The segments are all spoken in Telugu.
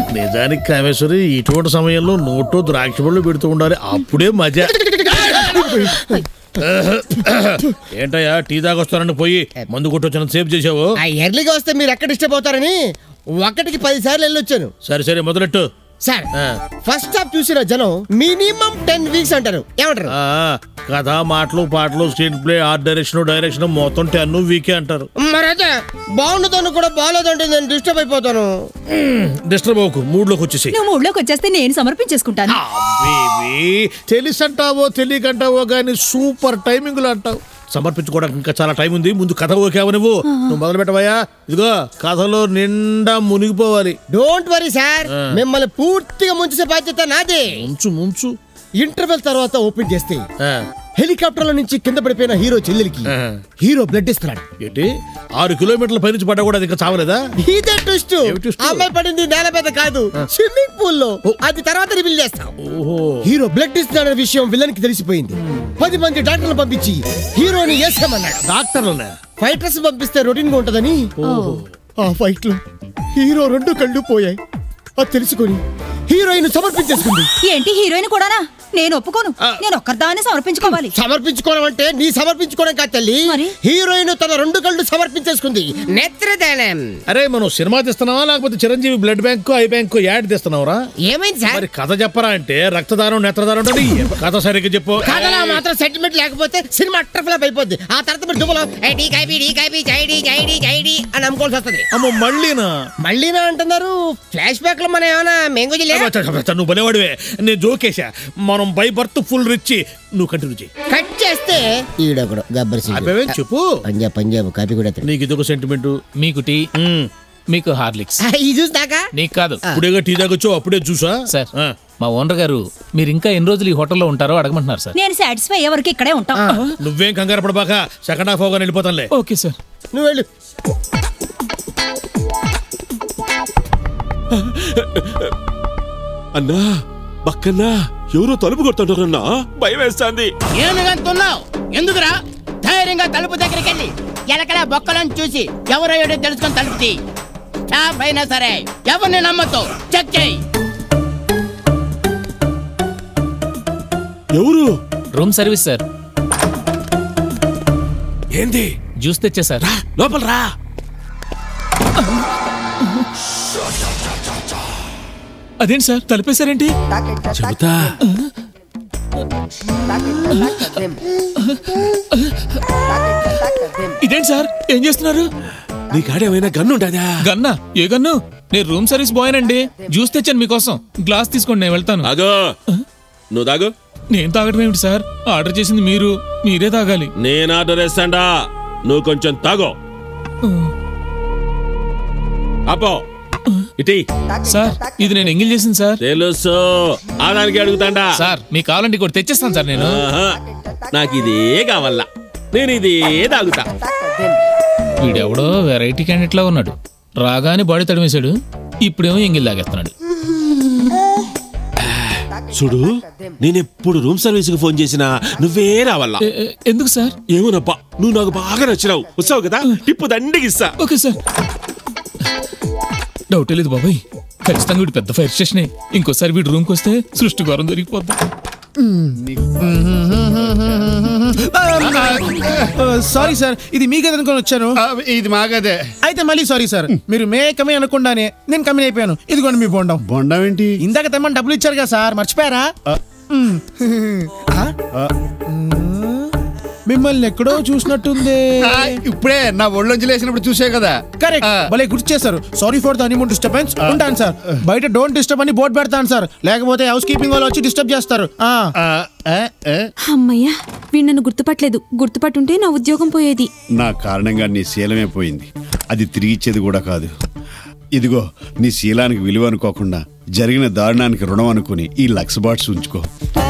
నిజానికి కామేశ్వరి ఇటువంటి సమయంలో నోట్లో ద్రాక్ష పళ్ళు పెడుతూ ఉండాలి అప్పుడే మజా ఏంటయ్యా టీ దాగొస్తానని పోయి మందు కొట్టొచ్చిన సేవ్ చేసావు ఆ ఎర్లీగా వస్తే మీరు ఎక్కడ డిస్టర్బ్ అవుతారని ఒకటికి పది సార్లు వెళ్ళొచ్చాను సరే సరే మొదలెట్టు సార్ ఆ. ఫస్ట్ హాఫ్ చూసిన జనం మినిమం టెన్ వీక్స్ అంటారు ఏమంటారు ఆ, కథ మాటలు పాటలు screen play art direction direction మొత్తం టెన్ వీకే అంటారు మరైతే బాగుండదని కూడా బాగాలేదంటే నేను డిస్టర్బ్ అయిపోతాను డిస్టర్బ్ అవ్వకు మూడ్లోకి వచ్చేసి నువ్వు ఊళ్ళోకి వచ్చేస్తే నేను సమర్పించేసుకుంటాను బేబీ తెలిసంటావో తెలియకంటావో గాని సూపర్ టైమింగ్ లో అంటావు సమర్పించుకోవడానికి ఇంకా చాలా టైం ఉంది ముందు కథ ఓకేవ నువ్వు నువ్వు మొదలు పెట్టవయ్యా ఇదిగో కథలో నిండా మునిగిపోవాలి డోంట్ వరీ సార్ మిమ్మల్ని పూర్తిగా ముంచేసే బాధ్యత నాదే ముంచు ముంచు ఇంటర్వెల్ తర్వాత ఓపెన్ చేస్తే ఆ, హెలికాప్టర్ లో నుంచి కింద పడిపోయిన హీరో చెల్లెలికి ఆ. హీరో బ్లడ్ ఇస్తున్నాడు ఏంటి ఆరు కిలోమీటర్ల పైనుంచి పడ్డా కూడా అది ఇంకా చావలేదా ఇదే ట్విస్ట్ ఏమి twist? అమ్మాయి పడింది నేల మీద కాదు స్విమ్మింగ్ పూల్ లో అది తర్వాత రివీల్ చేస్తాం ఓహో హీరో బ్లడ్ ఇస్తున్నాడనే విషయం విలన్ కి తెలిసిపోయింది పది మంది డాక్టర్లు పంపించి హీరోని వేసామన్నాడు డాక్టర్లనే ఫైటర్స్ పంపిస్తే రొటీన్ గా ఉంటదని ఆ ఫైట్ లో హీరో రెండు కళ్ళు పోయాయి అది తెలుసుకొని హీరోయిన్ సమర్పించేసుకుంది ఏంటి హీరోయిన్ కూడానా నేను ఒప్పుకోను నేను ఒక్కదాన్ని సమర్పించుకోవాలి సమర్పించుకోవడం అంటే నీ సమర్పించుకోవడం కాదు తల్లి మరి? హీరోయిన్ తన రెండు కళ్ళు సమర్పించేసుకుంది నేత్రదానం అరే మనం సినిమా తీస్తున్నావా లేకపోతే Chiranjeevi blood bank eye bank ad తీస్తున్నావురా ఏమైంది సార్ మరి కథ చెప్పరా అంటే రక్తదానం నేత్రదానం ఉంటుంది కథ సరిగ్గా చెప్పు కథలో మాత్రం సెంటిమెంట్ లేకపోతే సినిమా అట్టర్ ఫ్లాప్ అయిపోద్ది ఆ తర్వాత మీరు దుబ్బలో "ఏ, డీ కాపీ డీ కాపీ జైడి జైడి జైడి అని అమ్ముకోవాల్సి వస్తుంది అమ్మ మళ్ళీనా మళ్ళీ నా అంటున్నారు ఫ్లాష్ బ్యాక్ లో మనం ఏమైనా మెంగుజీ అబ్బా, చ, చ, చ, నువ్వు బలేవాడివే నేను జోకేశా మనం బై బర్త్ ఫుల్ రిచ్ నువ్వు కంటిన్యూ చేయి కట్ చేస్తే ఈడొకడు గబ్బర్ సింగ్ అబ్బాయి చెప్పు పంజాబ్ పంజాబ్ కాపీ కూడా ఎత్తడు. నీకు ఇదొక సెంటిమెంట్ మీకు టీ మీకు హార్లిక్స్ ఆ, ఇది చూసినాక నీకు కాదు ఇప్పుడేగా టీ తాగొచ్చు అప్పుడే చూసా సార్ ఆ. మా ఓనర్ గారు మీరు ఇంకా ఎన్ని రోజులు ఈ హోటల్లో ఉంటారో అడగమంటున్నారు సార్ నేను సాటిస్ఫై అయ్యే వరకు ఇక్కడే ఉంటాం నువ్వేం కంగారు పడబాక సెకండ్ హాఫ్ అవగానే వెళ్ళిపోతానులే ఓకే సార్ నువ్వు వెళ్ళు అన్నా పక్కన్నా ఎవరో తలుపు కొడుతుంటారన్నా భయం వేస్తాంది ఏనుగంతున్నావు ఎందుకురా ధైర్యంగా తలుపు దగ్గరికి వెళ్ళి ఎలకల బొక్కలను చూసి ఎవరో ఏడో తెలుసుకొని తలుపు తీ స్టాఫ్ అయినా సరే ఎవరిని నమ్మతో చెక్ చేయి ఎవరు రూమ్ సర్వీస్ సార్ ఏంది జ్యూస్ తెచ్చా సార్ లోపల రా అదేంటి సార్ తలిపేశారేంటి చెబుతా ఇదేంటి సార్ ఏం చేస్తున్నారు నీ కాడేమైనా గన్ను ఉండదా గన్నా ఏ గన్ను నేను రూమ్ సర్వీస్ బాయ్ అండి జ్యూస్ తెచ్చాను మీకోసం గ్లాస్ తీసుకోండి నేను వెళ్తాను ఆగో నువ్వు తాగు నేను తాగడం ఏమిటి సార్ ఆర్డర్ చేసింది మీరు మీరే తాగాలి నేను ఆర్డర్ వేస్తాండా నువ్వు కొంచెం తాగో అపో ఇటీ సార్ ఇది నేను ఎంగిల్ చేసింది సార్ తెలుసు ఆదానికి అడుగుతాండా సార్ మీకు కావాలంటే ఇంకోటి తెచ్చేస్తాను సార్ నేను ఆహా. నాకు ఇదే కావాలా నేను ఇదే తాగుతా వీడెవడో వెరైటీ క్యాండిడేట్ లా ఉన్నాడు రాగానే బాడీ తడిమేశాడు ఇప్పుడేమో ఎంగిల్ లాగేస్తున్నాడు చూడు నేను ఎప్పుడు రూమ్ సర్వీస్ కి ఫోన్ చేసినా నువ్వే రావాలా ఎ- ఎ- ఎందుకు సార్ ఏమోనబ్బా నువ్వు నాకు బాగా నచ్చినావు వస్తావు కదా టిప్పు దండిగిస్తా ఓకే సార్ డౌటే లేదు బాబాయ్ ఖచ్చితంగా వీడు పెద్ద ఫైర్ స్టేషనే ఇంకోసారి వీడు రూమ్కి వస్తే సృష్టి ఘోరం దొరికిపోద్ది సారీ సార్ ఇది మీ గది అనుకొని వచ్చాను ఇది మాగదే అయితే మళ్ళీ సారీ సార్ మీరు మే కమే అనకుండానే నేను కమిన్ అయిపోయాను ఇదిగోండి మీ బొండం బొండం ఏంటి ఇందాక తెమ్మని డబ్బులు ఇచ్చారు కదా సార్ మర్చిపోయారా మ్. ఆ? మ్. మిమ్మల్ని ఎక్కడో చూసినట్టుంది ఆ, ఇప్పుడే నా ఒళ్ళొంచి లేచినప్పుడు చూసే కదా కరెక్ట్ ఆ. భలే గుర్తు చేశారు sorry for the honeymoon disturbance ఉంటాను సార్ బయట డోంట్ డిస్టర్బ్ అని బోర్డు పెడతాను సార్ లేకపోతే హౌస్ కీపింగ్ వాళ్ళు వచ్చి డిస్టర్బ్ చేస్తారు ఆ. ఆ, ఆ, ఆ. అమ్మయ్యా వీడు నన్ను గుర్తుపట్టలేదు గుర్తుపట్టుంటే నా ఉద్యోగం పోయేది నా కారణంగా నీ శీలమే పోయింది అది తిరిగి ఇచ్చేది కూడా కాదు ఇదిగో నీ శీలానికి విలువ అనుకోకుండా జరిగిన దారుణానికి రుణం అనుకుని ఈ లక్స్ బాట్స్ ఉంచుకో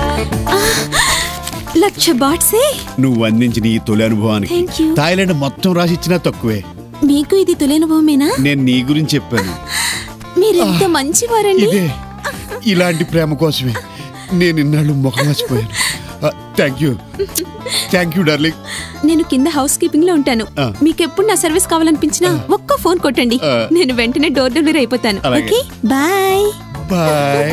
లక్ష బాట్సే నువ్వు అందించిన ఈ తొలి అనుభవానికి Thank you. థాయిలాండ్ మొత్తం రాసిచ్చినా తక్కువే మీకు ఇది తొలి అనుభవమేనా నేను నీ గురించి చెప్పాను మీరెంత మంచివారండి ఇదే ఇలాంటి ప్రేమ కోసమే నేను ఇన్నాళ్ళు ముఖం మర్చిపోయాను thank you thank you darling నేను కింద హౌస్ కీపింగ్ లో ఉంటాను ఆ. మీకు ఎప్పుడు నా సర్వీస్ కావాలనిపించినా ఒక్క ఫోన్ కొట్టండి ఆ. నేను వెంటనే డోర్ డెలివరీ అయిపోతాను అలాగే. ఓకే బాయ్ బాయ్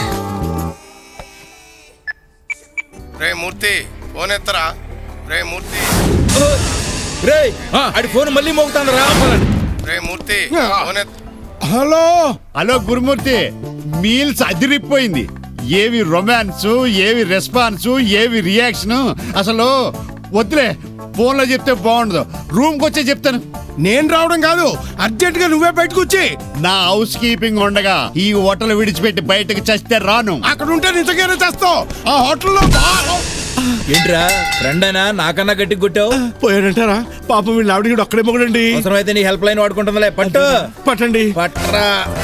రే మూర్తి ఫోన్ ఎత్తరా రే మూర్తి రే ఆడి ఫోన్ మళ్ళీ మోగుతాను రా రే మూర్తి ఫోన్ ఎత్ హలో హలో గురుమూర్తి మీల్స్ అదిరిపోయింది ఏవి రొమాన్స్ ఏవి రెస్పాన్స్ ఏవి రియాక్షన్ అసలు వద్దులే ఫోన్లో చెప్తే బాగుండదు రూమ్కి వచ్చే చెప్తాను నేను రావడం కాదు అర్జెంట్ గా నువ్వే బయటకు వచ్చి నా హౌస్ కీపింగ్ ఉండగా ఈ హోటల్ విడిచిపెట్టి బయటకు చస్తే రాను అక్కడ ఉంటే నిజంగానే చేస్తావు ఆ హోటల్లో బా- ఏంట్రా ఫ్రెండ్ అయినా నాకన్నా గట్టి కొట్టావు పోయాడంటారా పాపం వీళ్ళు ఆవిడ కూడా అక్కడే మొగడండి అవసరమైతే నీ హెల్ప్ లైన్ వాడుకుంటుందిలే పట్టు పట్టండి పట్రా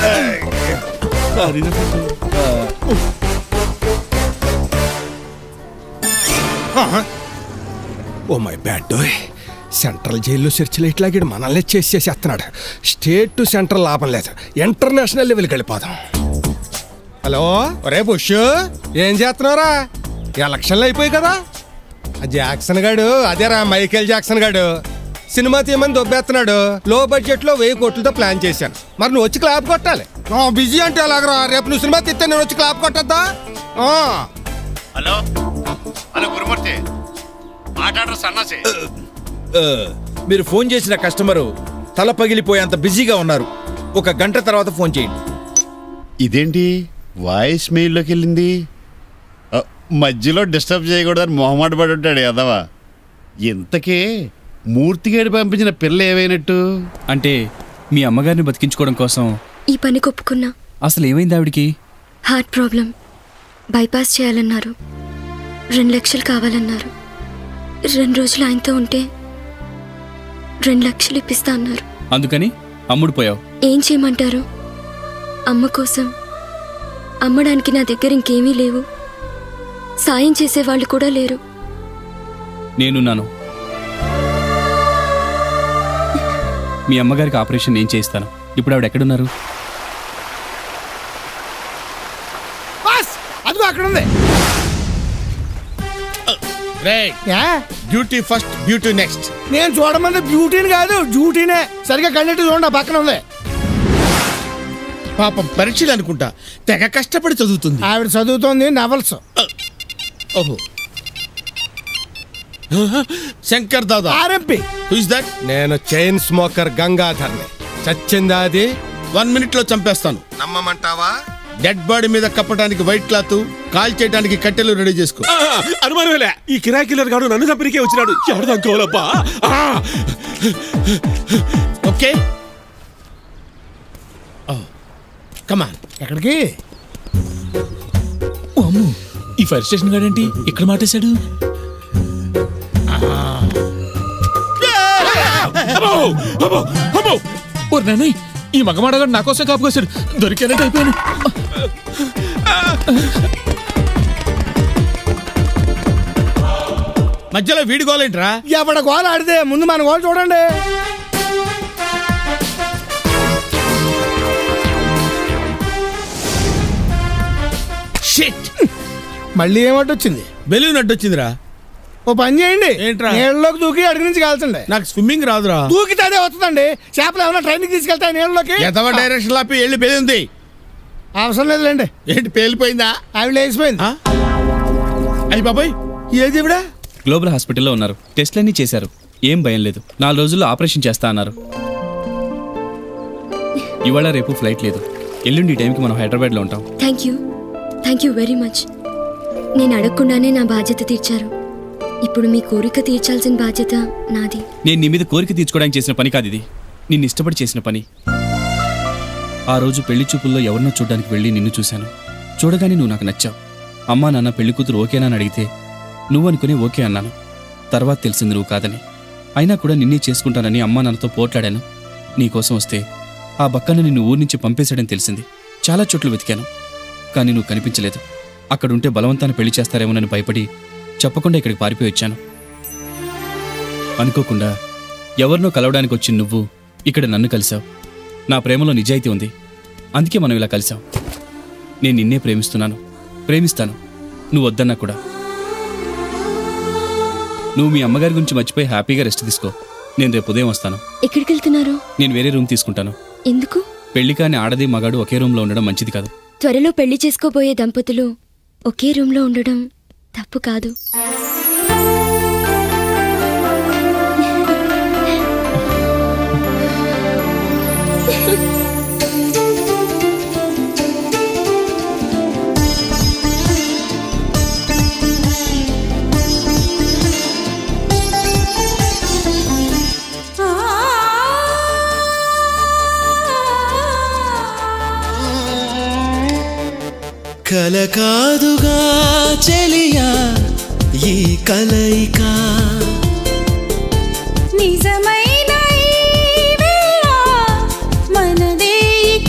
ఓ మై బ్యాడ్ డోయ్ సెంట్రల్ జైల్లో సెర్చ్ లైట్ లాగాడు మనల్ని చేసేసేస్తున్నాడు స్టేట్ టు సెంట్రల్ లాభం లేదు ఇంటర్నేషనల్ లెవెల్కి వెళ్ళిపోదాం హలో ఒరే బుష్ ఏం చేస్తున్నావురా ఎలక్షన్లు అయిపోయి కదా ఆ జాక్సన్ గాడు అదేరా మైకేల్ జాక్సన్ గాడు సినిమా తీయమని దొబ్బేస్తున్నాడు లో బడ్జెట్ లో వెయ్యి కోట్లతో ప్లాన్ చేశాను మరి నువ్వు వచ్చి క్లాప్ కొట్టాలి బిజీ అంటే ఎలాగరా రేపు నువ్వు సినిమా తీస్తే నేను వచ్చి క్లాప్ కొట్టద్దా హలో హలో గురుమూర్తి మాట్లాడరు సన్నాసి ఆ, మీరు ఫోన్ చేసిన కస్టమరు తల పగిలిపోయేంత బిజీగా ఉన్నారు ఒక గంట తర్వాత ఫోన్ చేయండి ఇదేంటి వాయిస్ మెయిల్లోకి వెళ్ళింది అ, మధ్యలో డిస్టర్బ్ చేయకూడదని మొహమాట పడి ఉంటాడు యదవా ఇంతకే మూర్తిగాడి పంపించిన పిల్ల ఏమైనట్టు అంటే మీ అమ్మగారిని బతికించుకోవడం కోసం ఈ పని కొప్పుకున్నా అసలు ఏమైంది ఆవిడికి హార్ట్ ప్రాబ్లం బైపాస్ చేయాలన్నారు రెండు లక్షలు కావాలన్నారు రెండు రోజులు ఆయనతో ఉంటే రెండు లక్షలు ఇప్పిస్తా అన్నారు అందుకని అమ్ముడు పోయావు ఏం చేయమంటారు అమ్మ కోసం అమ్మడానికి నా దగ్గర ఇంకేమీ లేవు సాయం చేసేవాళ్ళు కూడా లేరు నేనున్నాను మీ అమ్మగారికి ఆపరేషన్ నేను చేయిస్తాను ఇప్పుడు ఆవిడ ఎక్కడున్నారు బాస్ అదిగో అక్కడ ఉంది డ్యూటీ ఫస్ట్ బ్యూటీ నెక్స్ట్ నేను చూడమంది బ్యూటీని కాదు డ్యూటీనే సరిగా కన్నట్టు చూడండి ఆ పక్కన ఉంది పాపం పరీక్షలు అనుకుంటా తెగ కష్టపడి చదువుతుంది ఆవిడ చదువుతోంది నవల్స్ ఓహో Shankar Dada RMP is that నేను చైన్ స్మోకర్ గంగాధర్ని చచ్చిందా అది వన్ మినిట్ లో చంపేస్తాను నమ్మమంటావా డెడ్ బాడీ మీద కప్పడానికి వైట్ క్లాత్ కాల్ చేయడానికి కట్టెలు రెడీ చేసుకో అనుమానమేలే ఈ కిరాయి కిల్లర్ గాడు నన్ను చంపనికే వచ్చినాడు ఎవరు అనుకోవాలబ్బా ఓకే కమాన్ ఎక్కడికి ఓ అమ్ము ఈ ఫైర్ స్టేషన్ గాడేంటి ఇక్కడ మాటేశాడు ఓ నాన్నయ్ ఈ మగమాడగాడు నా కోసం కాపుకొచ్చాడు దొరికానంటే అయిపోయాను మధ్యలో వీడి గోలేంట్రా ఎవడ గోల ఆడితే ముందు మన గోల చూడండి షిట్ మళ్ళీ ఏమటొచ్చింది బెలూన్ అడ్డొచ్చిందిరా ఓ పని చేయండి ఏంట్రా? నీళ్ళలోకి దూకి అడుగు నుంచి కాల్చండి నాకు స్విమ్మింగ్ రాదురా దూకితే అదే వస్తుందండి చేపలు ఏమైనా ట్రైన్కి తీసుకెళ్తాయి నీళ్ళలోకి ఎంతవ డైరెక్షన్ లాపి వెళ్ళి పేలింది అవసరం లేదులేండి ఏంటి పేలిపోయిందా ఆవిడ లేచిపోయింది అయ్యి బాబాయ్ ఏది ఇవిడ గ్లోబల్ హాస్పిటల్లో ఉన్నారు టెస్ట్లన్నీ చేశారు ఏం భయం లేదు నాలుగు రోజుల్లో ఆపరేషన్ చేస్తా అన్నారు ఇవాళ రేపు ఫ్లైట్ లేదు ఎల్లుండి ఈ టైంకి మనం హైదరాబాద్లో ఉంటాం thank you thank you very much నేను అడగకుండానే నా బాధ్యత తీర్చారు ఇప్పుడు మీ కోరిక తీర్చాల్సిన బాధ్యత నాది నేను నీ మీద కోరిక తీర్చుకోవడానికి చేసిన పని కాదు ఇది నిన్ను ఇష్టపడి చేసిన పని ఆ రోజు పెళ్లి చూపుల్లో ఎవరినో చూడడానికి వెళ్ళి నిన్ను చూశాను చూడగానే నువ్వు నాకు నచ్చావు అమ్మా నాన్న పెళ్లి కూతురు ఓకేనా అని అడిగితే నువ్వు అనుకుని ఓకే అన్నాను తర్వాత తెలిసింది నువ్వు కాదని అయినా కూడా నిన్నే చేసుకుంటానని అమ్మా నాన్నతో పోట్లాడాను నీకోసం వస్తే ఆ బక్కన నిన్ను ఊరి నుంచి పంపేశాడని తెలిసింది చాలా చోట్ల వెతికాను కానీ నువ్వు కనిపించలేదు అక్కడుంటే బలవంతాన్ని పెళ్లి చేస్తారేమోనని భయపడి చెప్పకుండా ఇక్కడికి పారిపోయి వచ్చాను అనుకోకుండా ఎవరినో కలవడానికి వచ్చి నువ్వు ఇక్కడ నన్ను కలిశావు నా ప్రేమలో నిజాయితీ ఉంది అందుకే మనం ఇలా కలిశాం నేను నిన్నే ప్రేమిస్తున్నాను ప్రేమిస్తాను నువ్వు వద్దన్నా కూడా నువ్వు మీ అమ్మగారి గురించి మర్చిపోయి హ్యాపీగా రెస్ట్ తీసుకో నేను రేపు ఉదయం వస్తాను ఎక్కడికి వెళ్తున్నారు నేను వేరే రూమ్ తీసుకుంటాను ఎందుకు పెళ్లి కాని ఆడది మగాడు ఒకే రూమ్లో ఉండడం మంచిది కాదు త్వరలో పెళ్లి చేసుకోబోయే దంపతులు ఒకే రూమ్లో ఉండడం తప్పు కాదు కల కాదుగా చెలియా ఈ కలయిక నిజమైన ఈ వేళ మనదేక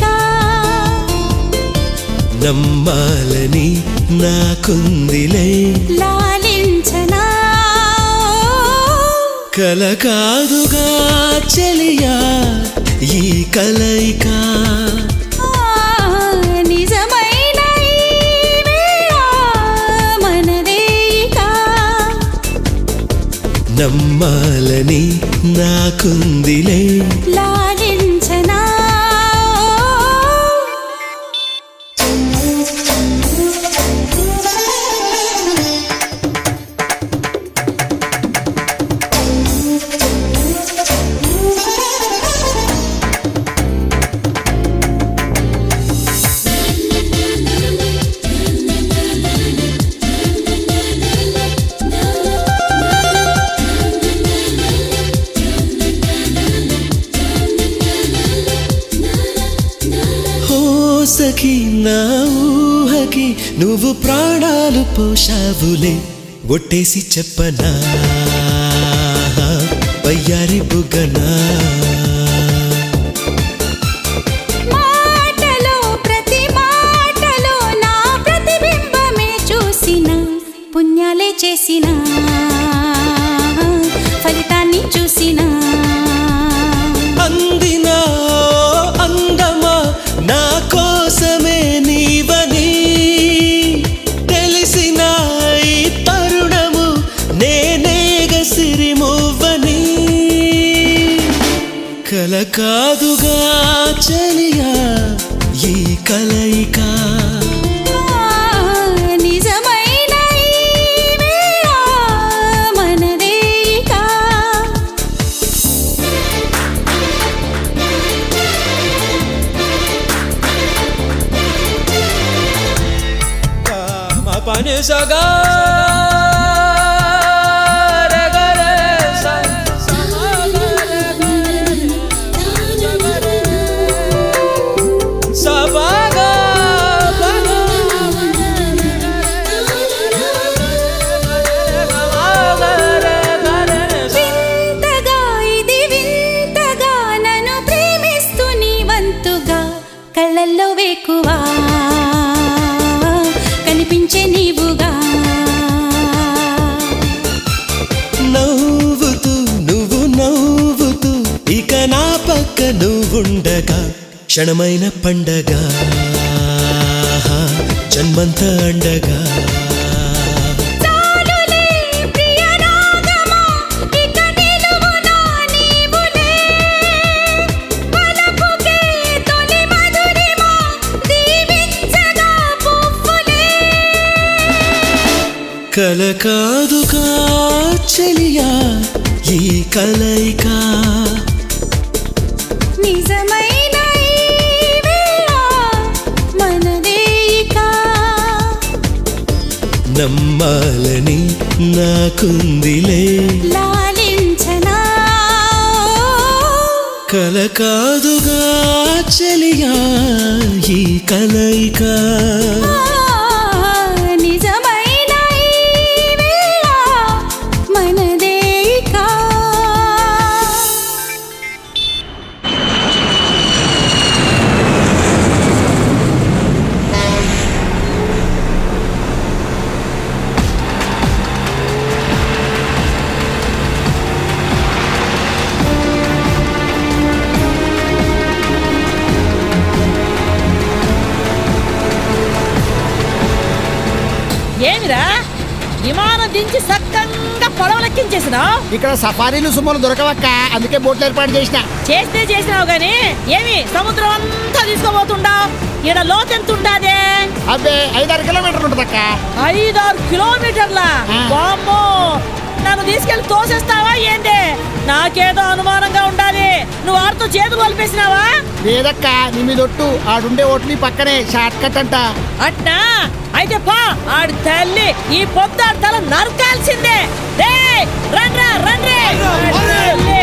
నమ్మాలని నాకుందిలే లాలించనా కల కాదుగా చెలియా ఈ కలయిక ఆ, నిజమైన ఈ వేళ మనదేక నమ్మాలని నాకుందిలే లాలించనా ఓ సఖి నా ఊహకి నువ్వు ప్రాణాలు పోషావులే ఒట్టేసి చెప్పనా వయ్యారి బుగ్గనా మాటలో ప్రతి మాటలో నా ప్రతిబింబమే చూసిన పుణ్యాలే చేసిన ఫలితాన్ని చూసిన అందినా అందమా నా కోసమే నీవని తెలిసిన ఈ తరుణము నేనేగ సిరిమువ్వని కల కాదుగా చలియా ఈ కలయిక నిజమైన ఈ వేళ మనదేక మా పని సగా వింతగా ఇది వింతగా నన్ను ప్రేమిస్తూ నీ వంతుగా కళ్ళల్లో వేకువా కనిపించే నీవుగా నవ్వుతూ నువ్వు నవ్వుతూ ఇక నా పక్క నువ్వుండగా క్షణమైన పండగ జన్మంత అండగా చాలులే ప్రియ రాగమా ఇక నిలువునా నీవులే పలపుకే తొలి మధురిమా దీవించగా పువ్వులే కల కాదుగా చెలియా ఈ కలయిక నిజమైన ఈ వేళ మనదేక నమ్మాలని నాకుందిలే లాలించనా కల కాదుగా చెలియా ఈ కలయిక నిజమైన ఈ వేళ మనదేక ఏమిరా విమానం దించి సక్కంగా పొడవలెక్కించేసినా ఇక్కడ సఫారీలు సుమ్మలు దొరకవక్క అందుకే బోట్లు ఏర్పాటు చేసిన చేస్తే చేసినావు గాని ఏమి సముద్రం అంతా తీసుకోబోతుండావు ఈడ లోతెంత ఉండాదే అబ్బే ఐదారు కిలోమీటర్లు ఉంటుందక్క ఐదారు కిలోమీటర్ల వామ్మో నన్ను తీసుకెళ్లి తోసేస్తావా ఏంటి నాకేదో అనుమానంగా ఉండాలి నువ్వు ఆడితో చేతులు కలిపేసినావా లేదక్క నీ మీద ఒట్టు ఆడుండే ఓట్లు ఈ పక్కనే షార్ట్ కట్ అంట అట్నా అయితే పా ఆడి తల్లి ఈ పొద్దాడి తల నరకాల్సిందే రేయ్, రండ్రా రండ్రే ఆడి తల్లి.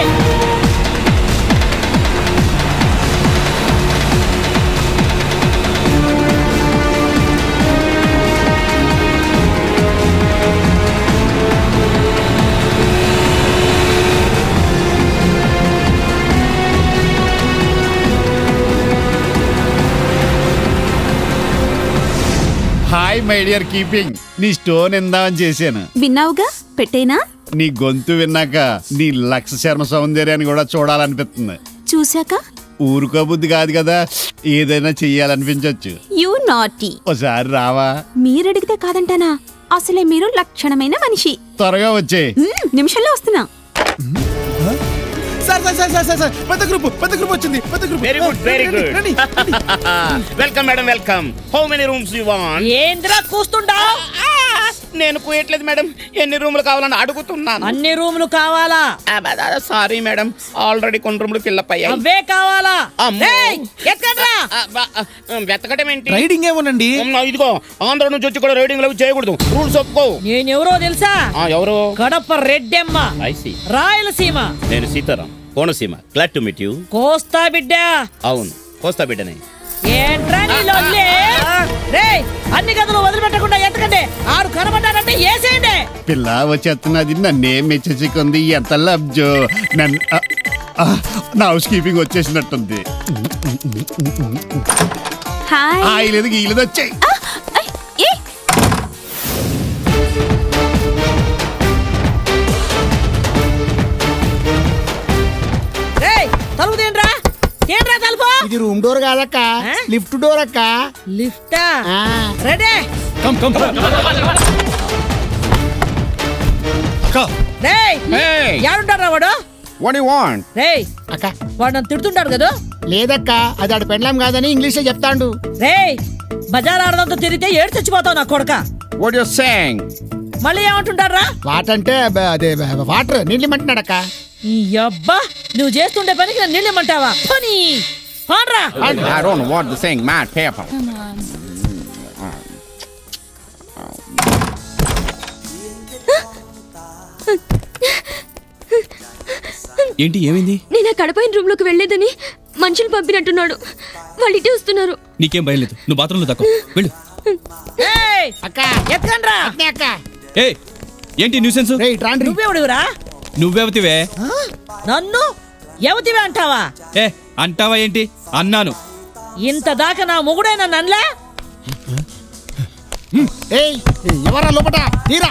హాయ్ మై డియర్ కీపింగ్ నీ స్టోన్ ఎందామని చేశాను విన్నావుగా పెట్టేనా నీ గొంతు విన్నాక నీ లక్ష శర్మ సౌందర్యాన్ని కూడా చూడాలనిపిస్తుంది చూశాక ఊరుకో బుద్ధి కాదు కదా ఏదైనా చెయ్యాలనిపించవచ్చు యూ నాటీ ఒకసారి రావా మీరడిగితే కాదంటానా అసలే మీరు లక్షణమైన మనిషి త్వరగా వచ్చే మ్మ్, నిమిషంలో వస్తున్నా sir sir sir sir sir sir పెద్ద గ్రూప్ పెద్ద గ్రూప్ వచ్చింది పెద్ద group very good very good welcome madam welcome how many rooms you want ఏంద్రా కూస్తుండావు నేను పోయట్లేదు మేడం ఎన్ని రూములు కావాలని అడుగుతున్నాను అన్ని రూములు కావాలా సారీ మేడం ఆల్రెడీ కొన్ని రూములు ఫిల్అప్ అయ్యాయి అవే కావాలా అమ్మో. ఏయ్, ఎక్కండ్రా వెతకడం ఏంటి రైడింగ్ ఏమోనండి ఇదిగో ఆంధ్ర నుంచి వచ్చి కూడా రైడింగ్ లవ్ చేయకూడదు రూల్స్ ఒప్పుకో నేనెవరో తెలుసా ఆ, ఎవరు కడప రెడ్డెమ్మ ఐసి రాయలసీమ నేను Sitaram Konaseema glad to meet you Kosta బిడ్డ అవును కోస్తా బిడ్డనే ఏంట్రా నీ లొల్లి? రేయ్ అన్ని గదులు వదిలిపెట్టకుండా ఎత్తకండి ఆడు కనబడ్డాడంటే ఏసేయండి పిల్ల వచ్చేస్తున్నది నన్నే మెచ్చేసుకుంది ఎంత లబ్జో నన్ను ఆ, ఆ, నా హౌస్ కీపింగ్ వచ్చేసినట్టుంది హాయ్ ఆ, ఇలేదు గీలేదు వచ్చాయి ఏ రేయ్ తలుపు తీయండిరా తీయండిరా తలుపు ఇది రూమ్ డోర్ కాదక్క లిఫ్ట్ డోర్ అక్క లిఫ్టా రెడీ కమ్ కమ్ రేయ్ ఎవడుంటారా వాడు వాట్ యు వాంట్ రేయ్ అక్క వాడు నన్ను తిడుతుంటాడు కదా లేదక్క అది ఆడు పెండ్లాం కాదని ఇంగ్లీష్ లో చెప్తాండు రేయ్ బజార్ ఆడదంతా తిరిగితే ఏడు చచ్చిపోతావు నా కొడక వాట్ యు సేయింగ్ మళ్ళీ ఏమంటుంటారా వాటంటే బ- అదే బ- వాటర్ నీళ్ళు ఇమ్మంటున్నాడక్క ఈ అబ్బా నువ్వు చేస్తుండే పనికి నన్ను నిల్లమంటావా పని పాడ్రా I don't know what the saying mad paper. ఏంటి ఏమైంది నేను ఆ కడపైన రూమ్ లోకి వెళ్లేదని మనుషులు పంపినట్టున్నాడు వాళ్ళు ఇటే వస్తున్నారు నీకేం భయం లేదు నువ్వు బాత్రూంలో దక్కో వెళ్ళు ఏయ్ అక్క ఎత్కండ్రా అక్క ఏ ఏంటి న్యూసెన్స్ నువ్వెవడివిరా నువ్వెవతివే నన్ను ఎవతివే అంటావా ఏ అంటావా ఏంటి అన్నాను ఇంత దాకా నా మొగుడే నన్ను అనలే ఏయ్ ఎవరా లోపట తీరా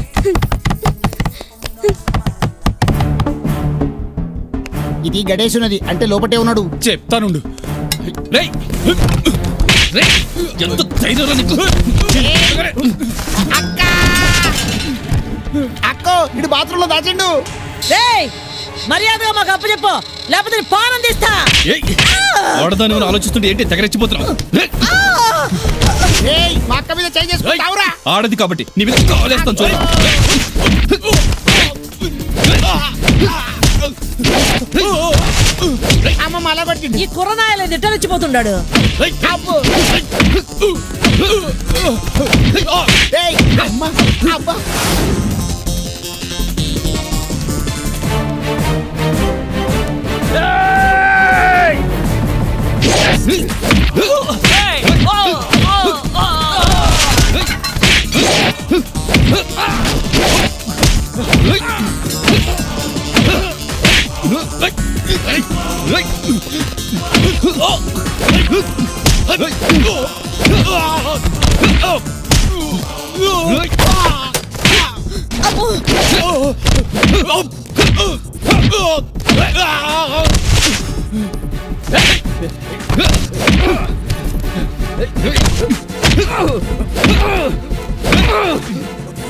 ఇది గడేసున్నది అంటే లోపటే ఉన్నాడు చెప్తానుండు రేయ్ రేయ్ ఎంత ధైర్యం నీకు అక్కో ఇటు బాత్రూంలో దాచిండు రేయ్ మర్యాదగా మాకు అప్పచెప్పు లేకపోతే నీ పానం తీస్తా ఏయ్ ఆడదాని ఆలోచిస్తుంటే ఏంటి తెగరెచ్చిపోతున్నావు రేయ్, ఏయ్ మా అక్క మీద చేయి చేసుకుంటావురా ఆడది కాబట్టి నీ మీద కాలేస్తాను చూడు అమ్మ మళ్ళా కొట్టిండు ఈ కుర్రనాయలు దిట్టలిచ్చిపోతున్నాడు అబ్బో ఏయ్ అమ్మ అబ్బా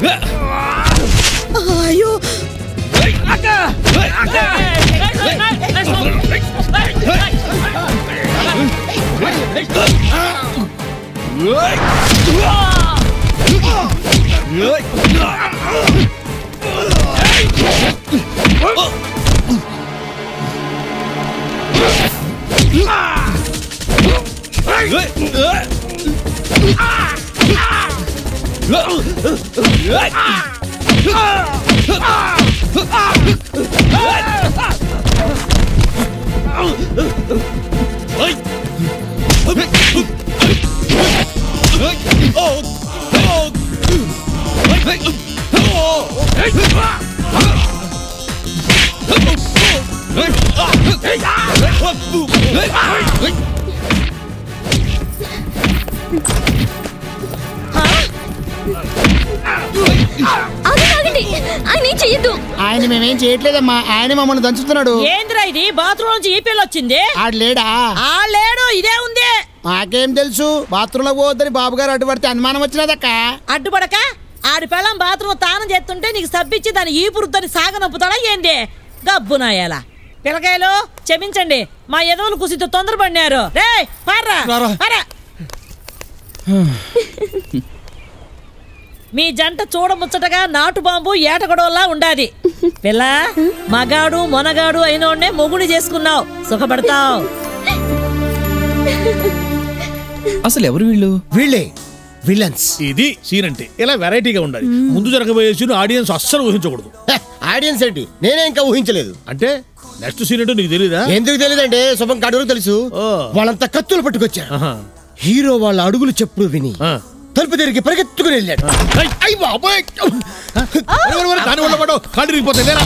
అయ్యో ఆగండి, ఆగండి. ఆయన ఏం చెయ్యొద్దు ఆయన మేమేం చేయట్లేదమ్మా ఆయన మమ్మల్ని దంచుతున్నాడు ఏంద్రా ఇది బాత్రూమ్ నుంచి ఈ పిల్ల వచ్చింది ఆడు లేడా ఆ లేడు ఇదే ఉంది మాకేం తెలుసు బాత్రూంలో పోవద్దని బాబు గారు అడ్డుపడితే అనుమానం వచ్చినదక్క అడ్డుపడక ఆడి పెళ్ళం బాత్రూమ్ తానం చేస్తుంటే నీకు సబ్బిచ్చి దాని ఈ పురుద్దని సాగనొప్పుతాడా ఏంది గబ్బునాయాల పిల్లకాయలు క్షమించండి మా ఎదవులు కుసితో తొందరపడినారు రే పార్రా పారా మీ జంట చూడముచ్చటగా నాటు బాంబు ఏటగడోలా ఉండాది పిల్ల మగాడు మొనగాడు అయినోడ్నే మొగుడు చేసుకున్నావు సుఖపడతావు అసలు ఎవరు వీళ్ళు వీళ్ళే విలన్స్ ఇది సీన్ అంటే ఇలా వెరైటీగా ఉండాలి ముందు జరగబోయే సీన్ ఆడియన్స్ అస్సలు ఊహించకూడదు ఆడియన్స్ ఏంటి నేనే ఇంకా ఊహించలేదు అంటే నెక్స్ట్ సీన్ ఏంటో నీకు తెలీదా ఎందుకు తెలియదండి శుభం కడుగులు తెలుసు వాళ్ళంతా కత్తులు పట్టుకొచ్చారు హీరో వాళ్ళ అడుగులు చెప్పుడు విని తలుపు తిరిగి పరిగెత్తుకుని వెళ్ళాడు అయ్య బాబోయ్ దాని వల్ల పడవు కాళ్ళు ఇరిగిపోతాయి లేరా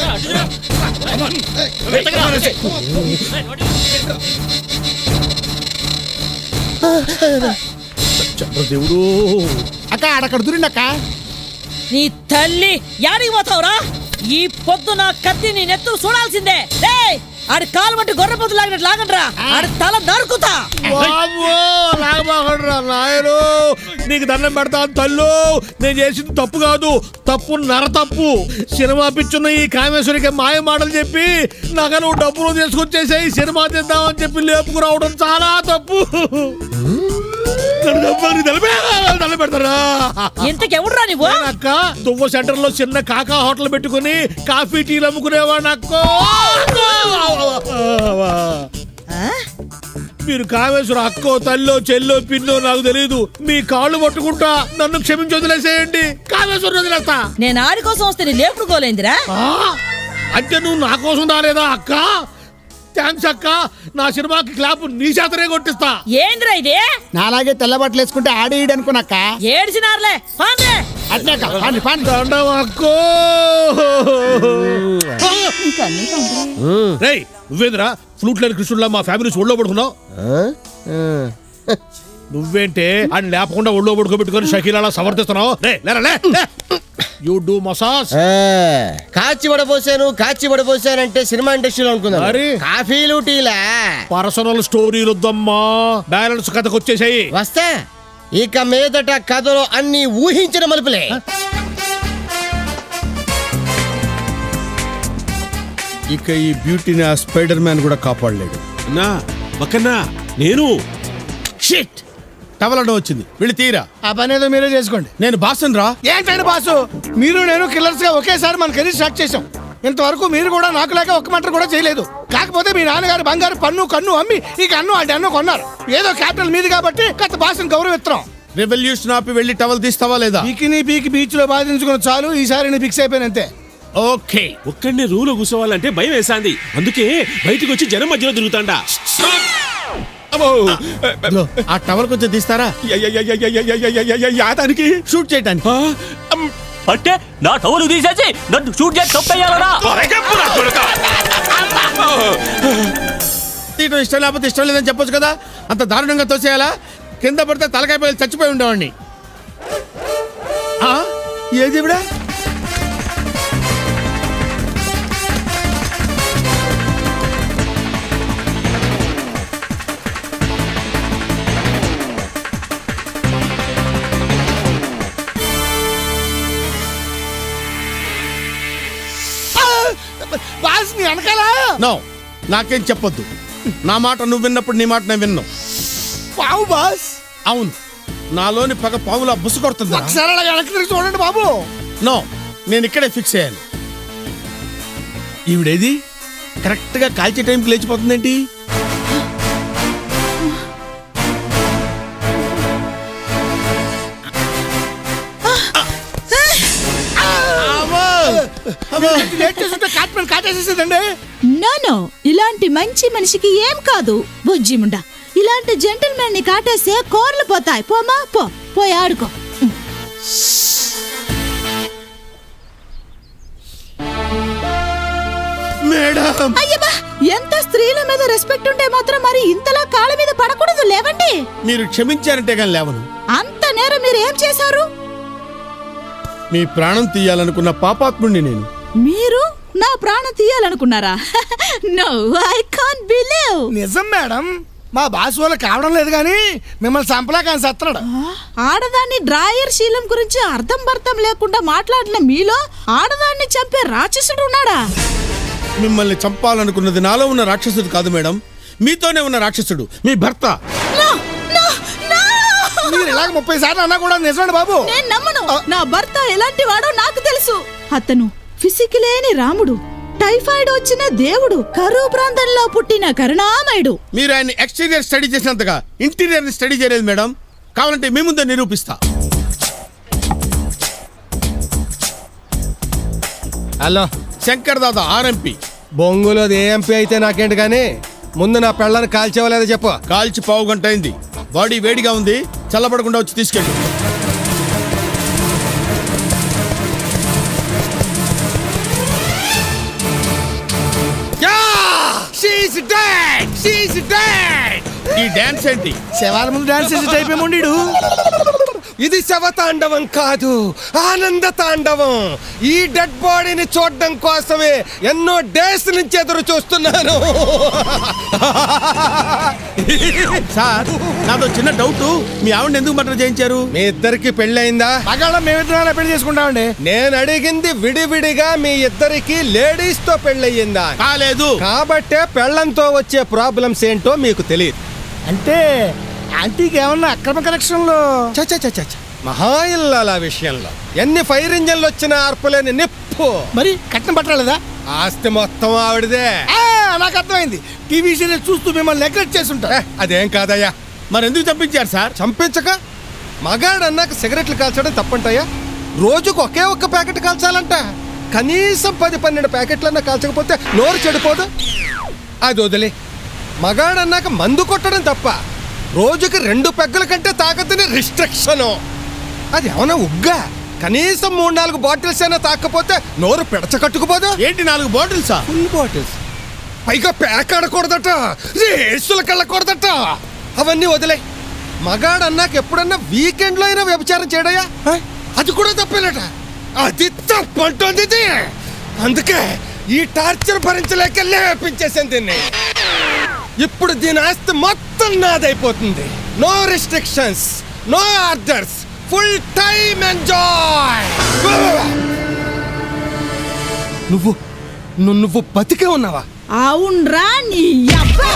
దేవుడు అక్క ఆడక్కడ దురిండక్క నీ తల్లి యాడికి పోతావురా ఈ పొద్దు నా కత్తి నీ నెత్తు చూడాల్సిందే రేయ్ ఆడి కాలు మట్టి గొర్రె పొద్దు లాగినట్టు లాగండ్రా ఆడి తల నరుకుతా వామ్మో, లాగబాకండ్రా నాయను నీకు దండం పెడతాను తల్లు నేను చేసింది తప్పు కాదు తప్పు నర తప్పు సినిమా పిచ్చున్న ఈ కామేశ్వరికి మాయ మాటలు చెప్పి నగ నువ్వు డబ్బులు తీసుకొచ్చేసాయి సినిమా తీద్దామని చెప్పి లేపుకురావడం చాలా తప్పు నన్ను చంపాలని తలపే- తల పెడతారా ఇంతకెవడ్రా నువ్వు అక్క దువ్వ సెంటర్ లో చిన్న కాకా హోటల్ పెట్టుకుని కాఫీ టీలు అమ్ముకునేవాడు అక్కో మీరు కామేశ్వర అక్కో తల్లో చెల్లో పిన్నో నాకు తెలియదు మీ కాళ్ళు పట్టుకుంటా నన్ను క్షమించి వదిలేసేయండి కామేశ్వరం వదిలేస్తా నేను ఆడి కోసం వస్తే నీ లేపుడుకోలేందిరా ఆ? అంటే నువ్వు నా కోసం రాలేదా అక్క థ్యాంక్స్ అక్క నా సినిమాకి క్లాప్ నీ చేతనే కొట్టిస్తా ఏంద్రా ఇది నాలాగే తెల్ల బట్టలు వేసుకుంటే ఆడేయడు అనుకున్నాక ఏడ్చినారులే పాండ్రే అట్నే అక్క, పాండి పాండి దండం అక్కో రేయ్ నువ్వేంద్రా ఫ్లూట్ లేని కృష్ణుడిలా మా ఫ్యామిలీస్ ఒళ్ళో పడుకున్నావు నువ్వేంటే అని లేపకుండా ఒళ్ళో పడుకోబెట్టుకొని షకీలాలా సమర్థిస్తున్నావు రే లేరా లే యూ డూ మసాజ్ ఆ, కాచి వడపోసాను కాచి వడపోసానంటే సినిమా ఇండస్ట్రీలో అనుకున్నాను మరి? కాఫీలు టీలా పర్సనల్ స్టోరీలు వద్దమ్మా బ్యాలెన్స్ కథకు వచ్చేసాయి వస్తా ఇక మీదట కథలో అన్ని ఊహించిన మలుపులే ఇక ఈ బ్యూటీని ఆ స్పైడర్ మ్యాన్ కూడా కాపాడలేడు నా పక్కన్నా నేను షిట్ టవలడం వచ్చింది వెళ్ళి తీరా ఆ పని ఏదో మీరే చేసుకోండి నేను బాసన్ రా ఏంటండి బాసు మీరు నేను కిల్లర్స్ గా ఒకేసారి మన కెరీర్ స్టార్ట్ చేసాం ఇంతవరకు మీరు కూడా నాకు లేక ఒక్క మంట కూడా చేయలేదు కాకపోతే మీ నాన్నగారు బంగారు పన్ను కన్ను అమ్మి ఈ కన్ను అంటే అన్ను కొన్నారు ఏదో క్యాపిటల్ మీది కాబట్టి కథ బాసుని గౌరవిస్తున్నాం రెవల్యూషన్ ఆపి వెళ్ళి టవల్ తీస్తావా లేదా పీకిని పీకి బీచ్ లో బాధించుకున్న చాలు ఈసారి నేను ఫిక్స్ అయిపోయినంతే ఓకే ఒక్కడిని రూలో కూర్చోవాలంటే భయం వేసాంది అందుకే బయటకు వచ్చి జనం మధ్యలో తిరుగుతాండా ఇదిగో, ఆ టవల్ కొంచెం తీస్తారా యాదానికి షూట్ చేయటానికి అంటే నా టవలు తీసేసి నన్ను షూట్ చేసి తప్పయ్యాలరా తీయటం ఇష్టం లేకపోతే ఇష్టం లేదని చెప్పొచ్చు కదా అంత దారుణంగా తోసేయాలా కింద పడితే తలకాయ పైలు చచ్చిపోయి ఉండేవాడిని ఆ? ఏది ఇవిడ బాస్ నీ వెనకాల నో నాకేం చెప్పొద్దు నా మాట నువ్వు విన్నప్పుడు నీ మాట నేను విన్నావు పావు బాస్ అవును నాలోని పగ పావులా బుసు కొడుతుంది ఒకసారి అలా వెనక్కి తిరిగి చూడండి బాబు నో నేను ఇక్కడే ఫిక్స్ అయ్యాను ఈవిడేది కరెక్ట్ గా కాల్చే టైంకి లేచిపోతుందేంటి లేట్ చేస్తుంటే కాట్ పని కాటేసేసేదండి నో నో ఇలాంటి మంచి మనిషికి ఏం కాదు బుజ్జిముండా ఇలాంటి జెంటిల్మెన్ ని కాటేస్తే కోర్లు పోతాయి పోమా పో పోయి ఆడుకో మేడం అయ్యబ్బా ఎంత స్త్రీల మీద రెస్పెక్ట్ ఉంటే మాత్రం మరి ఇంతలా కాళ్ళ మీద పడకూడదు లేవండి మీరు క్షమించారంటే కానీ లేవను అంత నేరం మీరు ఏం చేశారు మీ ప్రాణం తీయాలనుకున్న పాపాత్ముడిని నేను మీరు నా ప్రాణం తీయాలనుకున్నారా నో ఐ కాంట్ బిలీవ్ నిజం మేడం మా బాస్ వాళ్ళు కావడం లేదు కానీ మిమ్మల్ని చంపలే కానీ సత్తున్నాడు ఆడదాన్ని డ్రాయర్ శీలం గురించి అర్థం భర్తం లేకుండా మాట్లాడిన మీలో ఆడదాన్ని చంపే రాక్షసుడు ఉన్నాడా మిమ్మల్ని చంపాలనుకున్నది నాలో ఉన్న రాక్షసుడు కాదు మేడం మీతోనే ఉన్న రాక్షసుడు మీ భర్త మీరు ఇలాగ ముప్పై సార్లు అన్నా కూడా నిజమండి బాబు నేను నమ్మను నా భర్త ఎలాంటి వాడో నాకు తెలుసు అతను ఫిసికలేని రాముడు టైఫాయిడ్ వచ్చిన దేవుడు కరువు ప్రాంతంలో పుట్టిన కరుణామయుడు మీరు ఆయన ఎక్స్టీరియర్ స్టడీ చేసినంతగా ఇంటీరియర్ స్టడీ చేయలేదు మేడం కావాలంటే మీ ముందే నిరూపిస్తా హలో శంకర్ దాదా ఆర్ఎంపీ బొంగులోది ఏ ఎంపీ అయితే నాకేంటి కానీ ముందు నా పెళ్ళని కాల్చేవలేదో చెప్పు కాల్చి పావు గంట అయింది బాడీ వేడిగా ఉంది చల్లబడకుండా వచ్చి తీసుకెళ్ళి షీస్ డెడ్ షీస్ డెడ్ ఈ డాన్స్ ఏంటి శవాల ముందు డాన్స్ చేసే టైప్ ఏమో ఉండిడు. ఇది శవ తాండవం కాదు ఆనంద తాండవం ఈ డెడ్ బాడీని చూడడం కోసమే ఎన్నో డేస్ నుంచి ఎదురు చూస్తున్నాను సార్ నాదో చిన్న డౌట్ మీ ఆవిడ ఎందుకు మటర్ చేయించారు మీ ఇద్దరికి పెళ్ళయిందా మగాళ్ళం మేమిద్దరం పెళ్లి చేసుకుంటామండి నేను అడిగింది విడివిడిగా మీ ఇద్దరికి లేడీస్ తో పెళ్ళయిందా కాలేదు కాబట్టే పెళ్ళంతో వచ్చే ప్రాబ్లమ్స్ ఏంటో మీకు తెలియదు అంటే ఆంటీకి ఏమన్నా అక్రమ కనెక్షన్లు మహా ఇల్లాల విషయంలో ఎన్ని ఫైర్ ఇంజన్లు వచ్చినా ఆర్పలేని నిప్పు మరి కట్నం పట్టలేదా ఆస్తి మొత్తం ఆవిడదే ఆ, నాకు అర్థమైంది టీవీ సీరియల్ చూస్తూ మిమ్మల్ని నెగ్లెక్ట్ చేస్తుంటా అదేం కాదయ్యా మరి ఎందుకు చంపించారు సార్ చంపించక మగాడు అన్నాక సిగరెట్లు కాల్చడం తప్పంటాయా రోజుకు ఒకే ఒక్క ప్యాకెట్ కాల్చాలంట కనీసం పది పన్నెండు ప్యాకెట్లన్నా కాల్చకపోతే నోరు చెడిపోదు అది వదిలే మగాడు అన్నాక మందు కొట్టడం తప్ప రోజుకి రెండు పెగ్గల కంటే తాగద్దని రిస్ట్రిక్షన్ అది ఏమన్నా ఉగ్గా కనీసం మూడు నాలుగు బాటిల్స్ అయినా తాకపోతే నోరు పెడచకట్టుకుపోదు ఏంటి నాలుగు బాటిల్సా ఫుల్ బాటిల్స్ పైగా ప్యాక్ ఆడకూడదట రేసులకు వెళ్ళకూడదట అవన్నీ వదిలే మగాడు అన్నాక ఎప్పుడన్నా వీకెండ్ లో అయినా వ్యభిచారం చేయడయా హ? అది కూడా తప్పేనట అది తప్పంటుంది ఇది. అందుకే ఈ టార్చర్ భరించలేక లేపించేసాను దీన్ని ఇప్పుడు దీని ఆస్తి మొత్తం నాదైపోతుంది no restrictions no orders full time enjoy నువ్వు ను- నువ్వు బతికే ఉన్నావా అవునరా నీ అబ్బా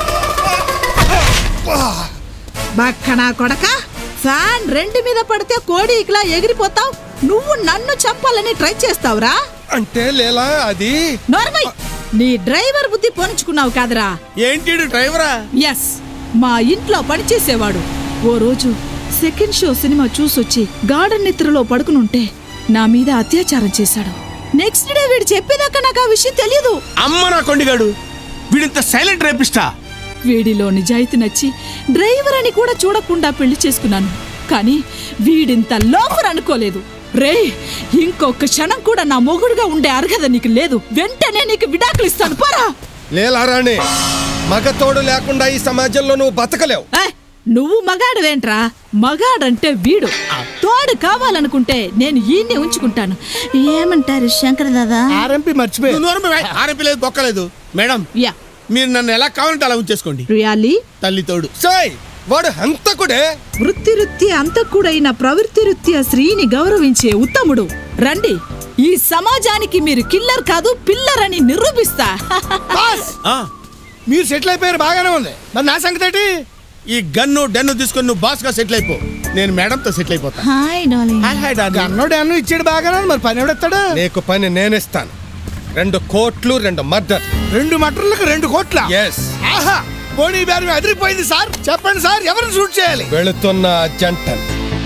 బక్కనా కొడక ఫ్యాన్ రెండు మీద పడితే కోడి ఇట్లా ఎగిరిపోతావు నువ్వు నన్ను చంపాలని ట్రై చేస్తావురా అంటే లేలా అది నోర్మై నీ డ్రైవర్ బుద్ధి పోనించుకున్నావు కాదురా ఏంటి డ్రైవరా ఎస్ మా ఇంట్లో పనిచేసేవాడు ఓ రోజు సెకండ్ షో సినిమా చూసొచ్చి గార్డెన్ నిద్రలో పడుకునుంటే నా మీద అత్యాచారం చేశాడు నెక్స్ట్ డే వీడు చెప్పేదాకా నాకు ఆ విషయం తెలియదు అమ్మ నా కొండిగాడు వీడింత సైలెంట్ రేపిస్టా వీడిలో నిజాయితీ నచ్చి డ్రైవర్ అని కూడా చూడకుండా పెళ్లి చేసుకున్నాను కానీ వీడింత లోఫర్ అనుకోలేదు రే ఇంకొక క్షణం కూడా నా మొగుడుగా ఉండే అర్హత నీకు లేదు వెంటనే నీకు విడాకులు ఇస్తాను పోరా లేలా రాణి మగతోడు లేకుండా ఈ సమాజంలో నువ్వు బతకలేవు ఏ, నువ్వు మగాడువేంట్రా మగాడంటే వీడు తోడు కావాలనుకుంటే నేను ఈయన్ని ఉంచుకుంటాను ఏమంటారు శంకర్ దాదా ఆర్ఎంపీ మర్చిపోయి ఆర్ఎంపీ లేదు బొక్కలేదు మేడం యా మీరు నన్ను ఎలా కావాలంటే అలా ఉంచేసుకోండి రియాలీ తల్లి తోడు సాయ్ వాడు హంతకుడే వృత్తి వృత్తి అంతకుడైన ప్రవృత్తి వృత్తి స్త్రీని గౌరవించే ఉత్తముడు రండి ఈ సమాజానికి మీరు కిల్లర్ కాదు పిల్లర్ అని నిరూపిస్తా బాస్ మీరు సెటిల్ అయిపోయారు బాగానే ఉంది మరి నా సంగతి ఏంటి ఈ గన్ను డన్ను తీసుకొని నువ్వు బాస్ గా సెటిల్ అయిపో నేను మేడంతో సెటిల్ అయిపోతా హాయ్ డార్లింగ్ అన్నోడు అన్ను ఇచ్చాడు బాగానే ఉంది, మరి పని ఎవడెత్తాడు నీకు పని నేనిస్తాను రెండు కోట్లు రెండు మర్డర్ రెండు మటర్లకు రెండు కోట్ల ఎస్ ఆహా పోనీ బేరం అదిరిపోయింది సార్ చెప్పండి సార్ ఎవరిని షూట్ చేయాలి వెళుతున్న జంటన్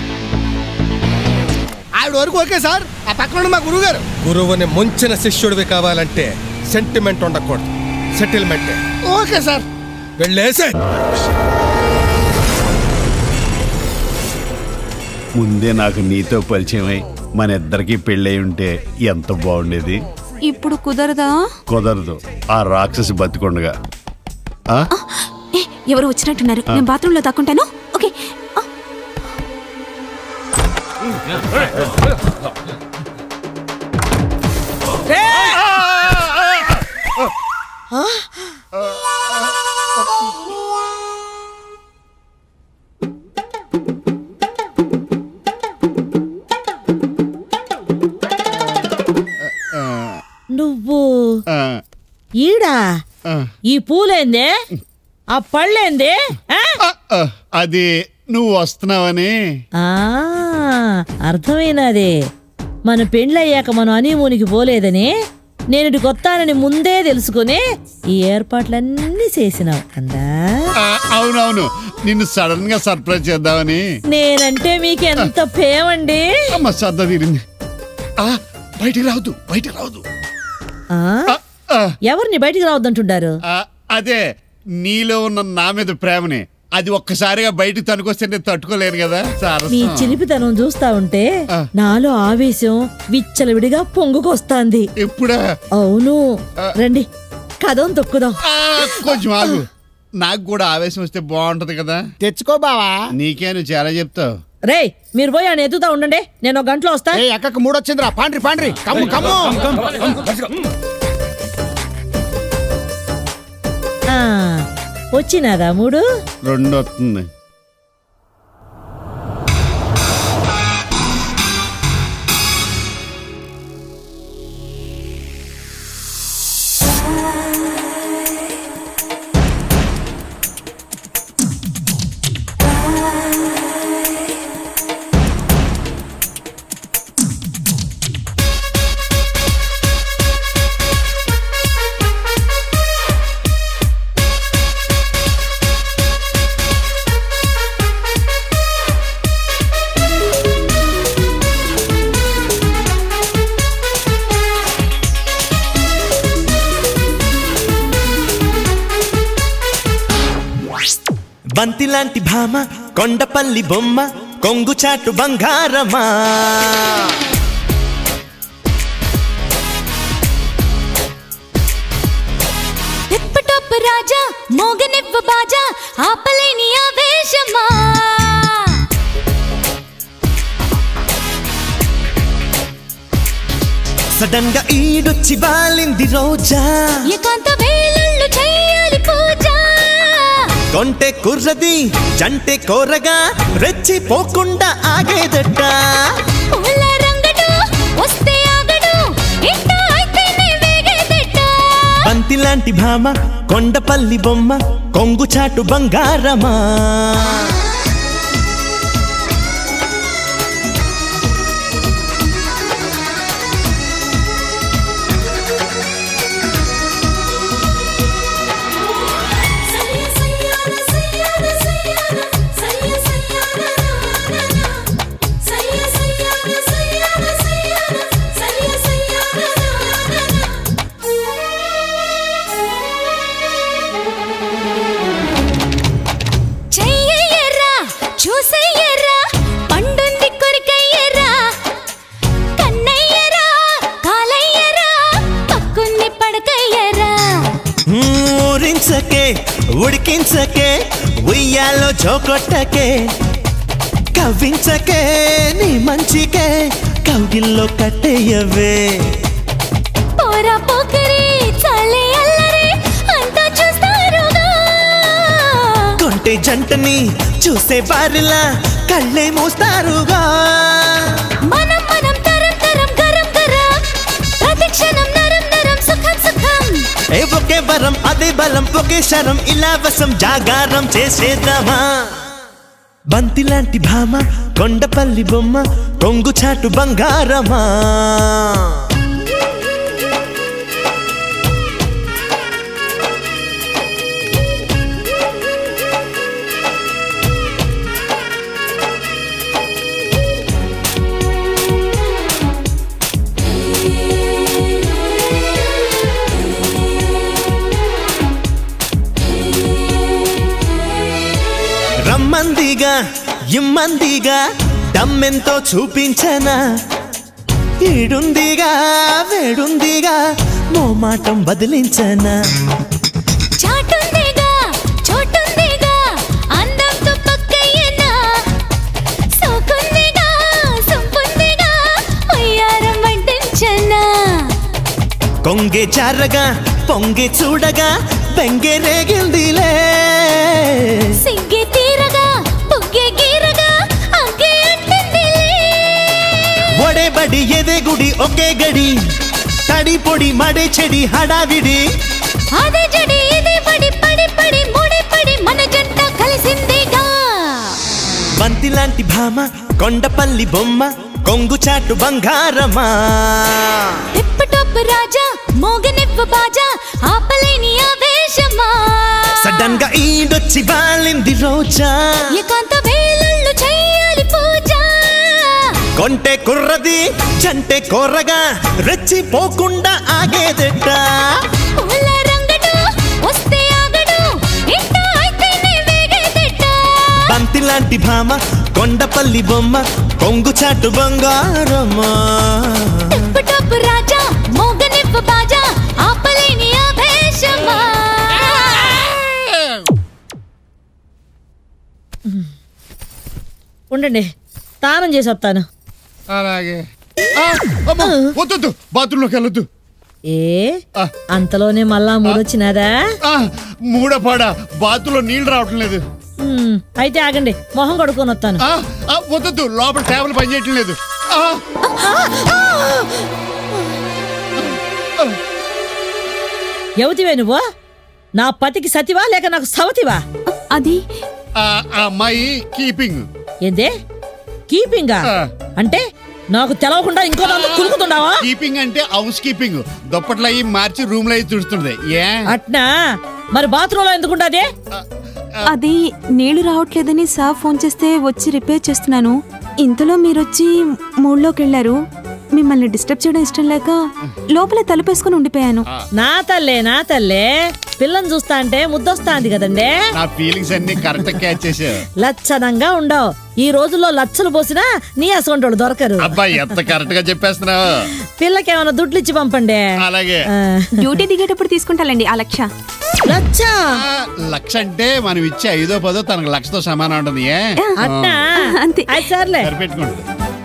ఆవిడ వరకు ఓకే సార్ ఆ పక్కన ఉన్న మా గురువు గారు గురువుని ముంచిన శిష్యుడివి కావాలంటే సెంటిమెంట్ ఉండకూడదు సెటిల్మెంట్ ఓకే సార్ వెళ్ళేసే ముందే నాకు నీతో పరిచయమై మన ఇద్దరికి పెళ్ళై ఉంటే ఎంత బాగుండేది ఇప్పుడు కుదరదా కుదరదు ఆ రాక్షసి బతికొండగా ఆ? ఏ, ఎవరు వచ్చినట్టున్నారు ఆ. నేను బాత్రూంలో దాక్కుంటాను ఓకే ఆ. నువ్వు ఈడా ఈ పూలేందే ఆ పళ్ళేందే ఆ? ఆ, అది నువ్వు వస్తున్నావని ఆ, అర్థమైనది మన పెండ్లయ్యాక మనం అనీమూనికి పోలేదని నేను ఇటు కొత్తానని ముందే తెలుసుకుని ఈ ఏర్పాట్లన్నీ చేసినావు అందా ఆ, అవునవును నిన్ను సడన్ గా సర్ప్రైజ్ చేద్దామని నేనంటే మీకు ఎంత పేమండి అమ్మ సద్ద తీరింది ఆ, బయటికి రావద్దు బయటికి రావద్దు ఆ? ఎవరిని బయటికి రావద్దంటుండారు ఆ, అదే నీలో ఉన్న నా మీద ప్రేమని అది ఒక్కసారిగా బయటికి తనుకొస్తే నేను తట్టుకోలేను కదా మీ సరసం చిలిపితనం చూస్తా ఉంటే నాలో ఆవేశం విచ్చలవిడిగా పొంగుకొస్తాంది ఎప్పుడా అవును రండి కథం తొక్కుదాం కొంచెం ఆగు నాకు కూడా ఆవేశం వస్తే బాగుంటది కదా తెచ్చుకో బావా నీకే నువ్వు చాలా చెప్తావు రేయ్ మీరు పోయి ఆయన ఎత్తుతా ఉండండి నేను ఒక గంటలో వస్తా ఏ అక్కకు మూడొచ్చిందిరా పాండ్రి పాండ్రి కమ్ము కమ్ము ఆ, వచ్చినాదా మూడు రెండు వస్తుంది బంతిలాంటి భామ కొండపల్లి బొమ్మ కొంగు చాటు బంగారమా టిప్ టాప్ రాజా మోగనివ్వు బాజా ఆపలేని ఆవేశమా సడన్ గా ఈడొచ్చి వాలింది రోజా ఏకాంత వేళళ్ళు చెయ్యాలి పూజ కొంటె కుర్రది జంటె కోరగా రెచ్చిపోకుండా ఆగేదట పూల రంగడు వస్తే ఆగడు ఇంట అయితేనే వేగేదట బంతిలాంటి భామ కొండపల్లి బొమ్మ కొంగు చాటు బంగారమా చెయ్యయ్యరా చూసయ్యరా పండుంది కొరికయ్యరా కన్నయ్యరా కాలయ్యరా పక్కుని పడకయ్యరా ఊరించకే ఉడికించకే ఉయ్యాలో జోకొట్టకే కవ్వించకే నీ మంచికే కౌగిల్లో కట్టేయవే పోరా పోకరి చాలే అల్లరి అంతా చూస్తారుగా కొంటే జంటని చూసే వారిలా కళ్ళే మూస్తారుగా మనం మనం తరం తరం గరం గరం వరం అదే బలం ఒకే శరం ఇలా వసం జాగారం చేసేద్దామా బంతి లాంటి భామ కొండపల్లి బొమ్మ కొంగు చాటు బంగారమా రమ్మందిగా ఇమ్మందిగా దమ్మెంతో చూపించనా ఈడుందిగా వేడుందిగా మోమాటం బదిలించనా చాటుందిగా చోటుందిగా అందంతో పక్కయ్యనా సోకుందిగా సొంపుందిగా వయ్యారం వడ్డించనా కొంగే చారగా పొంగే చూడగా బెంగే రేగిందిలే సిగ్గి తీరగా పుగ్గి గీరగా అగ్గి అంటిందిలే ఒడేబడి ఎదే గుడి ఒకే గడి తడి పొడి మడే చెడి హడావిడి అదే జడి ఇదే పడి పడి పడి ముడి పడి మన జంట కలిసిందిగా బంతి లాంటి భామ కొండపల్లి బొమ్మ కొంగు చాటు బంగారమా టిప్ టాప్ రాజా మోగనివ్వ బాజా ఆపలేని ఆవేశమా సడన్ గా ఈడొచ్చి బాలింది రోజా ఏకాంత వేళళ్ళు చెయ్యాలి పూజ కొంటే కుర్రది చంటే కొర్రగా రెచ్చిపోకుండా ఆగేదెట్ట పూల రంగడు వస్తే ఆగడు ఇంట అయితేనే వేగేదెట్ట బంతి లాంటి భామ కొండపల్లి బొమ్మ కొంగు చాటు బంగారమా టిప్ టాప్ రాజా మోగనివ్వ బాజా ఆపలేని ఆవేశమా ఉండండి స్నానం చేసి వస్తాను అలాగే వద్దు బాత్రూంలోకి వెళ్ళొద్దు ఏ అంతలోనే మళ్ళా మూడొచ్చినాదా మూడపాడ బాత్రూంలో నీళ్లు రావటం లేదు ఉమ్, అయితే ఆగండి మొహం కడుక్కొని వస్తాను ఆ, ఆ, వద్దొద్దు లోపల టేబుల్ పనిచేయటం లేదు ఆ, ఎవతివే నువ్వు నా పతికి సతివా లేక నాకు సవతివా అది ఆ ఆ అమ్మాయి కీపింగ్ ఏందే కీపింగా అంటే నాకు తెలవకుండా ఇంకో దాంతో కులుకుతుండావా కీపింగ్ అంటే హౌస్ కీపింగ్ దుప్పట్లు అయ్యి మార్చి రూమ్ లో అయ్యి తుడుస్తుంది ఏ అట్నా మరి బాత్రూంలో ఎందుకుంటాది అది నీళ్లు రావట్లేదని సార్ ఫోన్ చేస్తే వచ్చి రిపేర్ చేస్తున్నాను ఇంతలో మీరొచ్చి మూడ్లోకి వెళ్ళారు మిమ్మల్ని డిస్టర్బ్ చేయడం ఇష్టం లేక లోపల తలుపేసుకుని ఉండిపోయాను నా తల్లే నా తల్లే పిల్లని చూస్తా అంటే ముద్దొస్తాంది కదండే నా ఫీలింగ్స్ అన్ని కరెక్ట్ క్యాచ్ చేసావు లచ్చనంగా ఉండవు ఈ రోజుల్లో లచ్చలు పోసినా నీ అసొంటోళ్ళు దొరకరు అబ్బాయి ఎంత కరెక్ట్ గా చెప్పేస్తున్నావు పిల్లకి ఏమైనా దుడ్లు ఇచ్చి పంపండి అలాగే డ్యూటీ దిగేటప్పుడు తీసుకుంటాలండి ఆ లక్ష లచ్చ లక్ష అంటే మనం ఇచ్చే ఐదో పదో తనకు లక్షతో సమానం ఉంటుంది ఏ అట్నా అంతే అది సర్లే సరిపెట్టుకోండి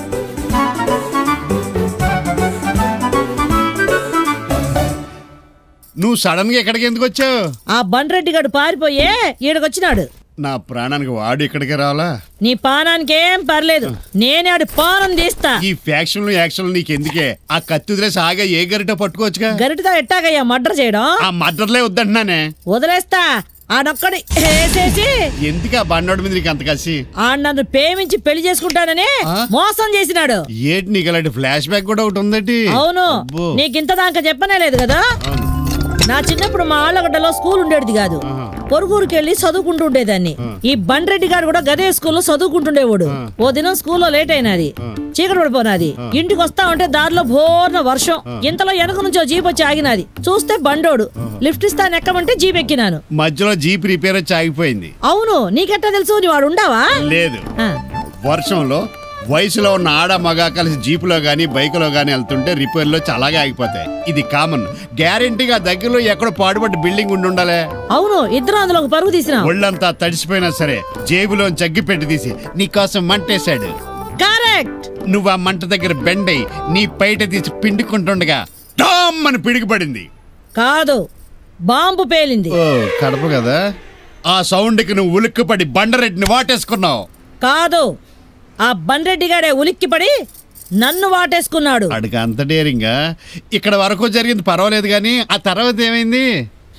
నువ్వు సడన్ గా ఎక్కడికి ఎందుకు వచ్చావు ఆ బండ్రెడ్డి గాడు పారిపోయే ఈడకొచ్చినాడు నా ప్రాణానికి వాడు ఇక్కడికి రావాలా నీ పానానికి ఏం పర్లేదు నేనే ఆడి పానం తీస్తా ఈ ఫ్యాక్షన్లు యాక్షన్లు నీకు ఎందుకే ఆ కత్తి వదిలేసి ఆగా ఏ గరిట పట్టుకోవచ్చుగా గరిటతో ఎట్టాగయ్యా మర్డర్ చేయడం ఆ మద్దర్లే వద్దంటున్నానే వదిలేస్తా ఆడొక్కడి వేసేసి ఎందుకు ఆ బండోడి మీద నీకు అంత కసి ఆ నన్ను ప్రేమించి పెళ్లి చేసుకుంటానని మోసం చేసినాడు ఏంటి నీకు అలాంటి ఫ్లాష్ బ్యాక్ కూడా ఒకటి ఉందటి అవును అబ్బో. నీకింత దాకా చెప్పనే లేదు కదా నా చిన్నప్పుడు మా ఆళ్ళగడ్డలో స్కూల్ ఉండేది కాదు పొరుగురికి వెళ్ళి చదువుకుంటూ ఉండేదాన్ని ఈ బండ్రెడ్డి గారు కూడా గదే స్కూల్లో చదువుకుంటుండేవాడు ఓ దినం స్కూల్లో లేట్ అయినది చీకటి పడిపోనాది ఇంటికి వస్తా ఉంటే దారిలో భోర్న వర్షం ఇంతలో వెనక నుంచి ఓ జీప్ వచ్చి ఆగినది చూస్తే బండోడు లిఫ్ట్ ఇస్తాను ఎక్కమంటే జీప్ ఎక్కినాను మధ్యలో జీప్ రిపేర్ వచ్చి ఆగిపోయింది అవును నీకెట్టా తెలుసు నీ వాడు ఉండవా లేదు ఆ. వర్షంలో వయసులో ఉన్న ఆడ మగ కలిసి జీపులో గానీ బైకులో గానీ వెళ్తుంటే రిపేర్లో అలాగే ఆగిపోతాయి ఇది కామన్ గ్యారెంటీగా దగ్గరలో ఎక్కడో పాడుపడ్డ బిల్డింగ్ ఉండి ఉండాలే అవును ఇద్దరు అందులో ఒక పరుగు తీసినాం ఒళ్ళంతా తడిసిపోయినా సరే జేబులో జగ్గి పెట్టి తీసి నీకోసం మంటేశాడు కరెక్ట్ నువ్వు ఆ మంట దగ్గర బెండై నీ పైట తీసి పిండుకుంటుండగా టామ్ అని పిడికిపడింది కాదు బాంబు పేలింది ఓ కడప కదా ఆ సౌండ్కి నువ్వు ఉలిక్కిపడి బండరెడ్డిని వాటేసుకున్నావు కాదు ఆ బండ్రెడ్డి గాడే ఉలిక్కిపడి నన్ను వాటేసుకున్నాడు అడిగి అంత డేరింగా ఇక్కడ వరకు జరిగింది పర్వాలేదు కానీ ఆ తర్వాత ఏమైంది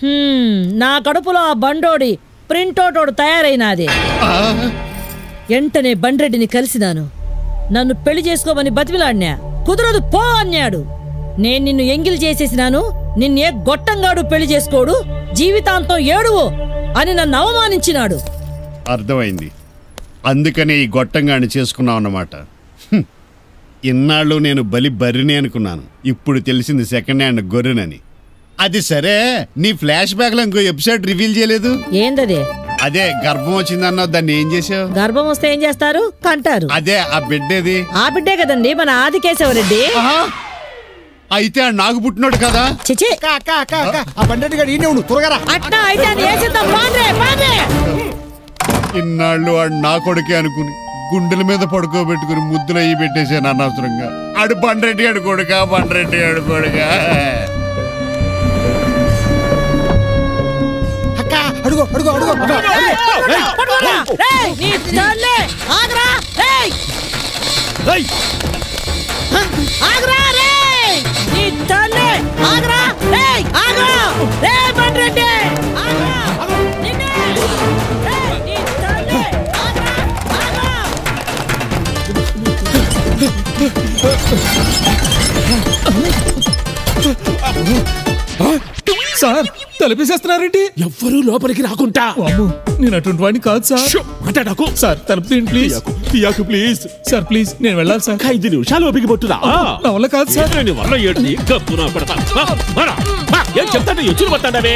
హ్మ్, నా కడుపులో ఆ బండోడి ప్రింటోటోడు తయారైనాది వెంటనే బండ్రెడ్డిని కలిసినాను నన్ను పెళ్లి చేసుకోమని బతిమిలాడినా కుదరదు పో అన్నాడు నేను నిన్ను ఎంగిల్ చేసేసినాను నిన్నే గొట్టంగాడు పెళ్లి చేసుకోడు జీవితాంతం ఏడువు అని నన్ను అవమానించినాడు అర్థమైంది అందుకనే ఈ గొట్టంగాని చేసుకున్నావు అన్నమాట హ్మ్. ఇన్నాళ్ళు నేను బలి బర్రిని అనుకున్నాను ఇప్పుడు తెలిసింది సెకండ్ హ్యాండ్ గొర్రెనని అది సరే నీ ఫ్లాష్ బ్యాక్ లో ఇంకో ఎపిసోడ్ రివీల్ చేయలేదు ఏందది అదే గర్భం వచ్చిందన్నావు దాన్ని ఏం చేసావు గర్భం వస్తే ఏం చేస్తారు కంటారు అదే ఆ బిడ్డేది ఆ బిడ్డే కదండి మన ఆదికేశవరెడ్డి అయితే ఆ నాకు పుట్టినోడు కదా చిచి ఆ బండి గారు ఈయన ఉండు త్వరగా రా. అట్లా అయితే అది వేసేద్దాం పాండ్రే పాండ్రే ఇన్నాళ్ళు వాడు నా కొడుకే అనుకుని గుండెల మీద పడుకోబెట్టుకుని ముద్దులు అయ్యి పెట్టేశాను అనవసరంగా ఆడు బండ్రెడ్డి ఆడు కొడుక బండ్రెడ్డి ఆడు కొడుక అక్క అడుగు అడుగు అడుగు పట్టుకోరా. రేయ్, నీ తల్లే. ఆగ్రా, రేయ్. ఆగ్రా, రేయ్. నీ తల్లే. ఆగ్రా, రేయ్, ఆగ్రా. రేయ్, బండ్రెడ్డి. ఆగ్రా. నిన్నే. రేయ్, నీ తల్లే. ఆగ్రా, ఆగ్రా. సార్ తలుపేసేస్తున్నారేంటి ఎవ్వరూ లోపలికి రాకుంటా నేను అటువంటి వాడిని కాదు సార్ మాట్లాడకు సార్ తలుపు తీయండి ప్లీజ్ తీయకు ప్లీజ్ సార్ ప్లీజ్ నేను వెళ్ళాలి సార్ ఐదు నిమిషాలు ఓపిక పట్టురా నా వల్ల కాదు సార్ నీ వల్ల ఏడుది గప్పున పెడతా ఆ, మారా, మా, ఏం చెప్తాను ఎచ్చులు పట్టాడవే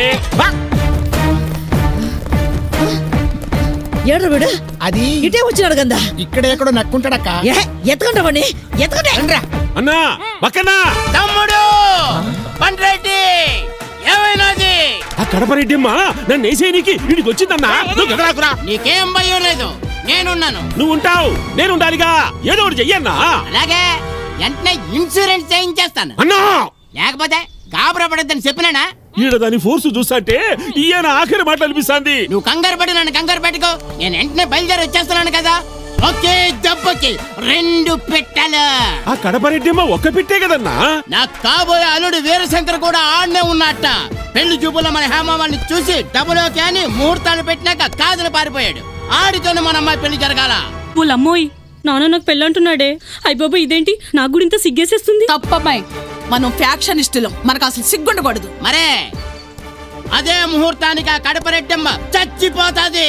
ఏడ్రా వీడు అది ఇటే వచ్చినాడు గందా ఇక్కడ ఎక్కడో నక్కుంటాడక్క ఎత్తుకుంటామని ఎత్తుకుంటే అన్నా పక్కనా తమ్ముడు బండ్రెడ్డి ఏమైనాది ఆ కడపరెడ్డిమ్మా నన్ను వేసేయనికి ఇడికి వచ్చిందన్నా నువ్వు ఎగరాకురా నీకేం భయం లేదు నేనున్నాను నువ్వు ఉంటావు నేను ఉండాలిగా ఏదో ఒకటి చెయ్యన్నా అలాగే వెంటనే ఇన్సూరెన్స్ చేయించేస్తాను అన్నా లేకపోతే గాబరా పడద్దని చెప్పినానా ఈడ దాని ఫోర్స్ చూస్తాంటే ఈయన ఆఖరి మాట అనిపిస్తాంది నువ్వు కంగారు పడి నన్ను కంగారు పెట్టుకో నేను వెంటనే బయలుదేరి వచ్చేస్తున్నాను కదా ఒకే దెబ్బకి రెండు పెట్టలు ఆ కడపరెడ్డిమ్మ ఒక్క పెట్టే కదన్నా నా కాబోయే అల్లుడు వీరశంకర్ కూడా ఆడనే ఉన్నట్ట పెళ్లి చూపులో మన హేమామాన్ని చూసి డబ్బులోకి అని ముహూర్తాలు పెట్టినాక కాదులు పారిపోయాడు ఆడితోనే మన అమ్మాయి పెళ్లి జరగాల అమ్మోయ్ నాన్న నాకు పెళ్ళంటున్నాడే అయ్య బాబు ఇదేంటి నాకు కూడా ఇంత సిగ్గేసేస్తుంది తప్పమ్మాయి మనం ఫ్యాక్షనిస్టులం మనకు అసలు సిగ్గుండకూడదు మరే అదే ముహూర్తానికి ఆ కడపరెడ్డమ్మ చచ్చిపోతాది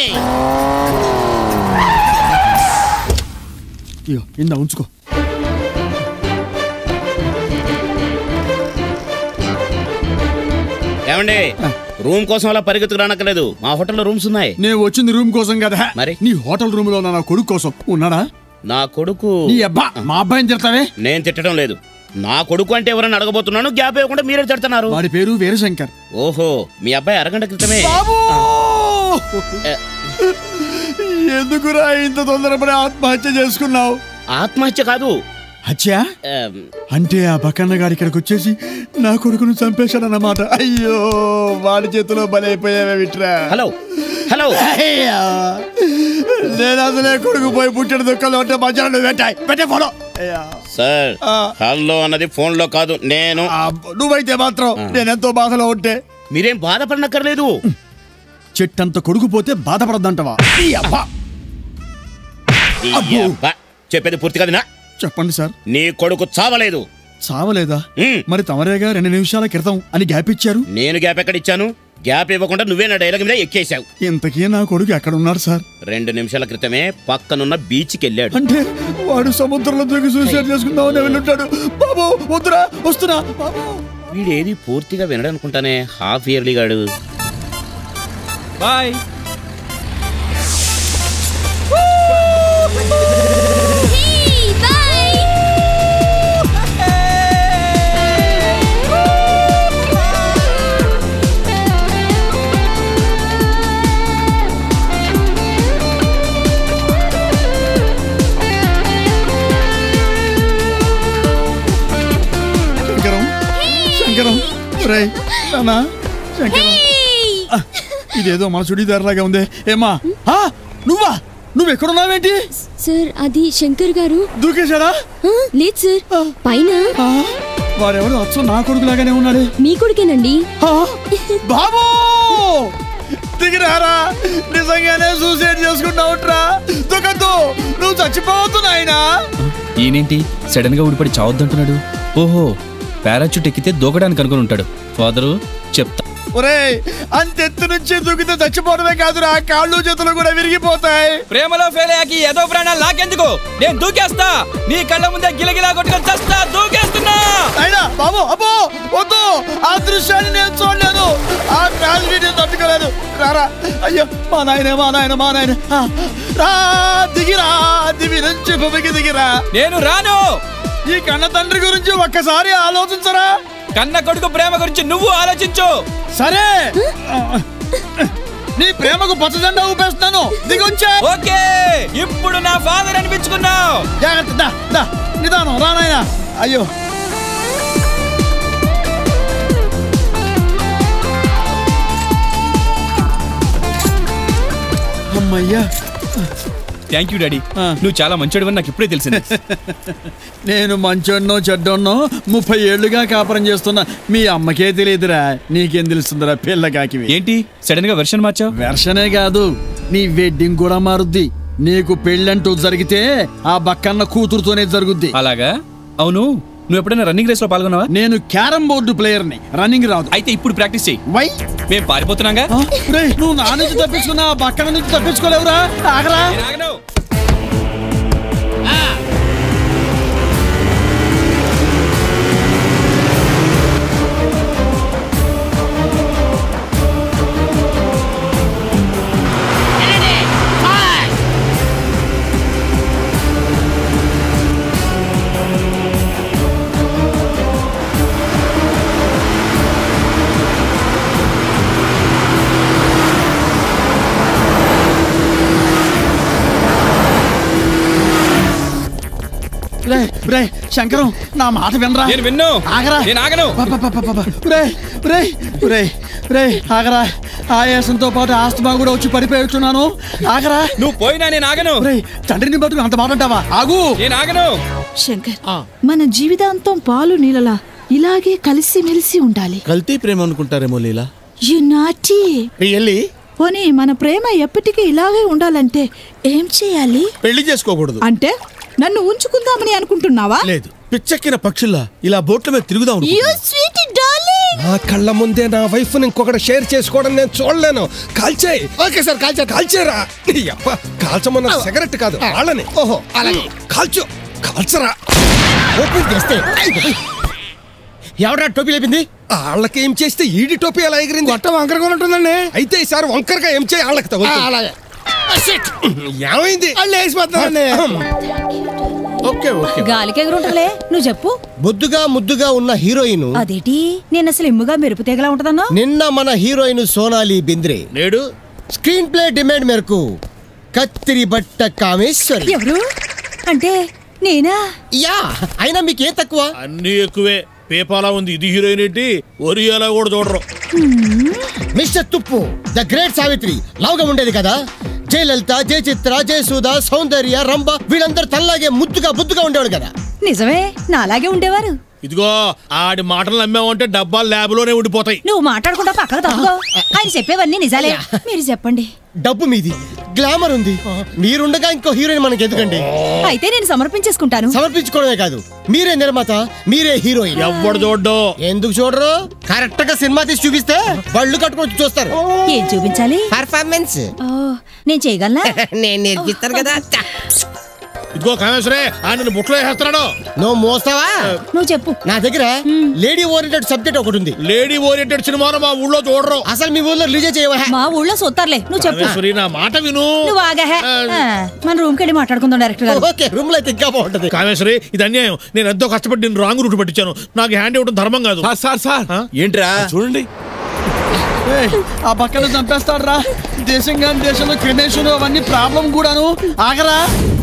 ఇగో ఇందా ఉంచుకో ఏమండి రూమ్ కోసం అలా పరిగెత్తుకు రానక్కర్లేదు మా హోటల్లో రూమ్స్ ఉన్నాయి నేను వచ్చింది రూమ్ కోసం కదా మరి నీ హోటల్ రూమ్ లో ఉన్న నా కొడుకు కోసం ఉన్నాడా నా కొడుకు నీ అబ్బా మా అబ్బాయిని తిడతావే నేను తిట్టడం లేదు నా కొడుకు అంటే ఎవరైనా అడగబోతున్నాను గ్యాప్ ఇవ్వకుండా మీరే తిడుతున్నారు వాడి పేరు వీరశంకర్ ఓహో మీ అబ్బాయి అరగంట క్రితమే ఎందుకురా ఇంత తొందరపడి ఆత్మహత్య చేసుకున్నావు ఆత్మహత్య కాదు హత్య అంటే ఆ బకన్న గారి ఇక్కడికి వచ్చేసి నా కొడుకును చంపేశాడన్నమాట అయ్యో వాడి చేతిలో బలైపోయావే విట్రా హలో హలో అయ్యా నేను అసలే కొడుకు పోయి పుట్టిన దుఃఖంలో ఉంటే మధ్యాహ్నం పెట్టాయి పెట్టే ఫోటో అయ్యా సార్ హలో అన్నది ఫోన్ లో కాదు నేను నువ్వైతే మాత్రం నేనెంతో బాధలో ఉంటే మీరేం బాధపడనక్కర్లేదు చెట్టంత కొడుకు పోతే బాధపడద్దంటవా ఈ అబ్బా ఈ అబ్బా. చెప్పేది పూర్తి కదనా చెప్పండి సార్ నీ కొడుకు చావలేదు చావలేదా మరి తమరేగా రెండు నిమిషాల క్రితం అని గ్యాప్ ఇచ్చారు నేను గ్యాప్ ఎక్కడ ఇచ్చాను గ్యాప్ ఇవ్వకుండా నువ్వే నా డైలాగ్ మీద ఎక్కేశావు ఇంతకీ నా కొడుకు ఎక్కడ ఉన్నాడు సార్ రెండు నిమిషాల క్రితమే పక్కనున్న బీచ్కి వెళ్ళాడు అంటే వాడు సముద్రంలో దూకి సూసైడ్ చేసుకుందామని వెళ్ళుంటాడు బాబు వద్దురా వస్తున్నా బాబు వీడేది పూర్తిగా వినడనుకుంటానే హాఫ్ ఇయర్లీ గాడు బాయ్ శంకరం శంకరం రే నానా శంకరం ఆ, ఇదేదో మన చుడీదార్ లాగా ఉంది ఏమా ఆ, నువ్వా నువ్వు ఎక్కడున్నావేంటి సార్ అది శంకర్ గారు దూకేశాడా లేదు సార్ పైన వాడెవడు అచ్చు నా కొడుకులాగానే ఉన్నాడు మీ కొడుకేనండి బాబు దిగిరారా నిజంగానే సూసైడ్ చేసుకుంటావుట్రా దుఃఖంతో నువ్వు చచ్చిపోవద్దు నాయనా ఈయనేంటి సడన్ గా ఊడిపడి చావద్దంటున్నాడు ఓహో పారాచూట్ ఎక్కితే దూకడానికి అనుకుని ఉంటాడు ఫాదరు చెప్తా ఒరేయ్ అంతెత్తు నుంచి దూకితే చచ్చిపోవడమే కాదురా కాళ్ళు చేతులు కూడా విరిగిపోతాయి ప్రేమలో ఫెయిల్ అయ్యాకి ఏదో ప్రాణాలు నాకెందుకు నేను దూకేస్తా నీ కళ్ళ ముందే గిలగిలా కొట్టుకొని చస్తా దూకేస్తున్నా అయినా బాబు అబ్బో వద్దు ఆ దృశ్యాన్ని నేను చూడలేదు ఆ ట్రాజడీని తట్టుకోలేదు రారా అయ్యో మా నాయన మా నాయన మా నాయన ఆ, రా దిగిరా దివి నుంచి భూమికి దిగిరా నేను రాను ఈ కన్న తండ్రి గురించి ఒక్కసారి ఆలోచించరా కన్న కొడుకు ప్రేమ గురించి నువ్వు ఆలోచించు సరే నీ ప్రేమకు పచ్చజెండా ఊపేస్తున్నాను దిగొచ్చా ఓకే ఇప్పుడు నా ఫాదర్ అనిపించుకున్నావు జాగ్రత్త దా దా నిదానం రా నాయనా అయ్యో అమ్మయ్యా థ్యాంక్ యూ డాడీ నువ్వు చాలా మంచోడు నాకు ఇప్పుడే తెలిసింది నేను మంచోన్నో చెడ్డోన్నో ముప్పై ఏళ్లుగా కాపురం చేస్తున్నా మీ అమ్మకే తెలియదురా నీకేం తెలుస్తుందిరా పిల్లకాకి ఏంటి సడన్ గా వెర్షన్ మార్చావు వెర్షనే కాదు నీ వెడ్డింగ్ కూడా మారుద్ది నీకు పెళ్ళంటూ జరిగితే ఆ బక్కన్న కూతురుతోనే జరుగుద్ది అలాగా అవును నువ్వు ఎప్పుడైనా రన్నింగ్ రేస్ లో పాల్గొన్నావా నేను క్యారం బోర్డు ప్లేయర్ ని రన్నింగ్ రాదు అయితే ఇప్పుడు ప్రాక్టీస్ చెయ్యి వై మేము పారిపోతున్నాగా రేయ్, నువ్వు నా నుంచి తప్పించుకున్నా ఆ బక్కన నుంచి తప్పించుకోలేవురా ఆగరా రే రే శంకరం నా మాట వినరా నేను విన్ను ఆగరా నేను ఆగను రే రే రే రే ఆగరా ఆయాసంతో పాటు ఆస్తమా కూడా వచ్చి పడిపోతున్నాను ఆగరా నువ్వు పోయినా నేను ఆగను రే తండ్రిని బతుకు అంత మాట అంటావా ఆగు నేను ఆగను శంకర్ మన జీవితాంతం పాలు నీళ్ళలా ఇలాగే కలిసి మెలిసి ఉండాలి కల్తీ ప్రేమ అనుకుంటారేమో లీలా యు నాటి రియల్లీ పోనీ మన ప్రేమ ఎప్పటికీ ఇలాగే ఉండాలంటే ఏం చేయాలి పెళ్లి చేసుకోకూడదు అంటే నన్ను ఉంచుకుందామని అనుకుంటున్నావా లేదు పిచ్చెక్కిన పక్షుల్లా ఇలా బోట్ల మీద తిరుగుదాం యు స్వీట్ డార్లింగ్ నా కళ్ళ ముందే నా వైఫ్ ఇంకొకటి షేర్ చేసుకోవడం నేను చూడలేను కాల్చేయి ఓకే సార్ కాల్చా కాల్చేరా నీ అప్ప కాల్చమన్న సిగరెట్ కాదు వాళ్ళని ఓహో అలాగే కాల్చు కాల్చరా ఓపెన్ చేస్తే ఎవడా టోపీ లేపింది వాళ్ళకి ఏం చేస్తే ఈడి టోపీ ఎలా ఎగిరింది గొట్టం వంకరగా ఉంటుందండి అయితే ఈసారి వంకరగా ఏం చేయి వాళ్ళకి ఆ, తగులుతుంది అలాగే ఏమైంది వాళ్ళు వేసిపోతున్నారండి ఓకే ఓకే గాలికి ఎగురుంటలే నువ్వు చెప్పు బొద్దుగా ముద్దుగా ఉన్న హీరోయిన్ అదేటి నేను అసలు ఇమ్ముగా మెరుపు తీగలా ఉంటదన్నా నిన్న మన హీరోయిన్ సోనాలి బింద్రే నేడు స్క్రీన్ ప్లే డిమాండ్ మేరకు కత్తిరి బట్ట కామేశ్వరి ఎవరు అంటే నేనా యా అయినా మీకేం తక్కువ అన్ని ఎక్కువే పేపాలా ఉంది ఇది హీరోయిన్ ఏంటి ఒరియాలా కూడా చూడరు మిస్టర్ తుప్పు ద గ్రేట్ సావిత్రి లవ్గా ఉండేది కదా జయలలిత జయచిత్ర జయసూద సౌందర్య రంభ వీళ్ళందరూ తనలాగే ముద్దుగా బుద్దుగా ఉండేవాడు కదా నిజమే నాలాగే ఉండేవారు ఇదిగో ఆడి మాటలు నమ్మామంటే డబ్బాలు ల్యాబ్ లోనే ఉండిపోతాయి నువ్వు మాట్లాడుకుంటా పక్కకు తప్పుకో ఆయన చెప్పేవన్నీ నిజాలే మీరు చెప్పండి డబ్బు మీది గ్లామర్ ఉంది మీరుండగా ఇంకో హీరోయిన్ మనకి ఎందుకండి అయితే నేను సమర్పించేసుకుంటాను సమర్పించుకోవడమే కాదు మీరే నిర్మాత మీరే హీరోయిన్ ఎవడు చూడ్డు ఎందుకు చూడరు కరెక్ట్ గా సినిమా తీసి చూపిస్తే వాళ్ళు కట్టుకొని చూస్తారు ఏం చూపించాలి పర్ఫార్మెన్స్ ఓ, నేను చేయగలనా నేను నేర్పిస్తాను కదా ఇదిగో కామేశ్వరే ఆయన బుట్లో వేసేస్తున్నాడు నువ్వు మోస్తావా నువ్వు చెప్పు నా దగ్గర లేడీ ఓరియంటెడ్ సబ్జెక్ట్ ఒకటి ఉంది లేడీ ఓరియంటెడ్ సినిమాను మా ఊళ్ళో చూడరు అసలు మీ ఊర్లో రిలీజ్ చేయవా మా ఊళ్ళో సొత్తారులే నువ్వు చెప్పు కామేశ్వరి నా మాట విను నువ్వు ఆగాహే ఆ, మన రూమ్కి వెళ్ళి మాట్లాడుకుందాం డైరెక్టర్ గారు ఓకే రూమ్ లో అయితే ఇంకా బాగుంటది కామేశ్వరి ఇది అన్యాయం నేను ఎంతో కష్టపడి నేను రాంగ్ రూట్ పట్టించాను నాకు హ్యాండ్ ఇవ్వడం ధర్మం కాదు సార్ సార్ ఏంట్రా చూడండి ఏయ్, ఆ పక్కన చంపేస్తాడ్రా దేశం కానీ దేశంలో క్రిమేషన్ అవన్నీ ప్రాబ్లం కూడాను ఆగరా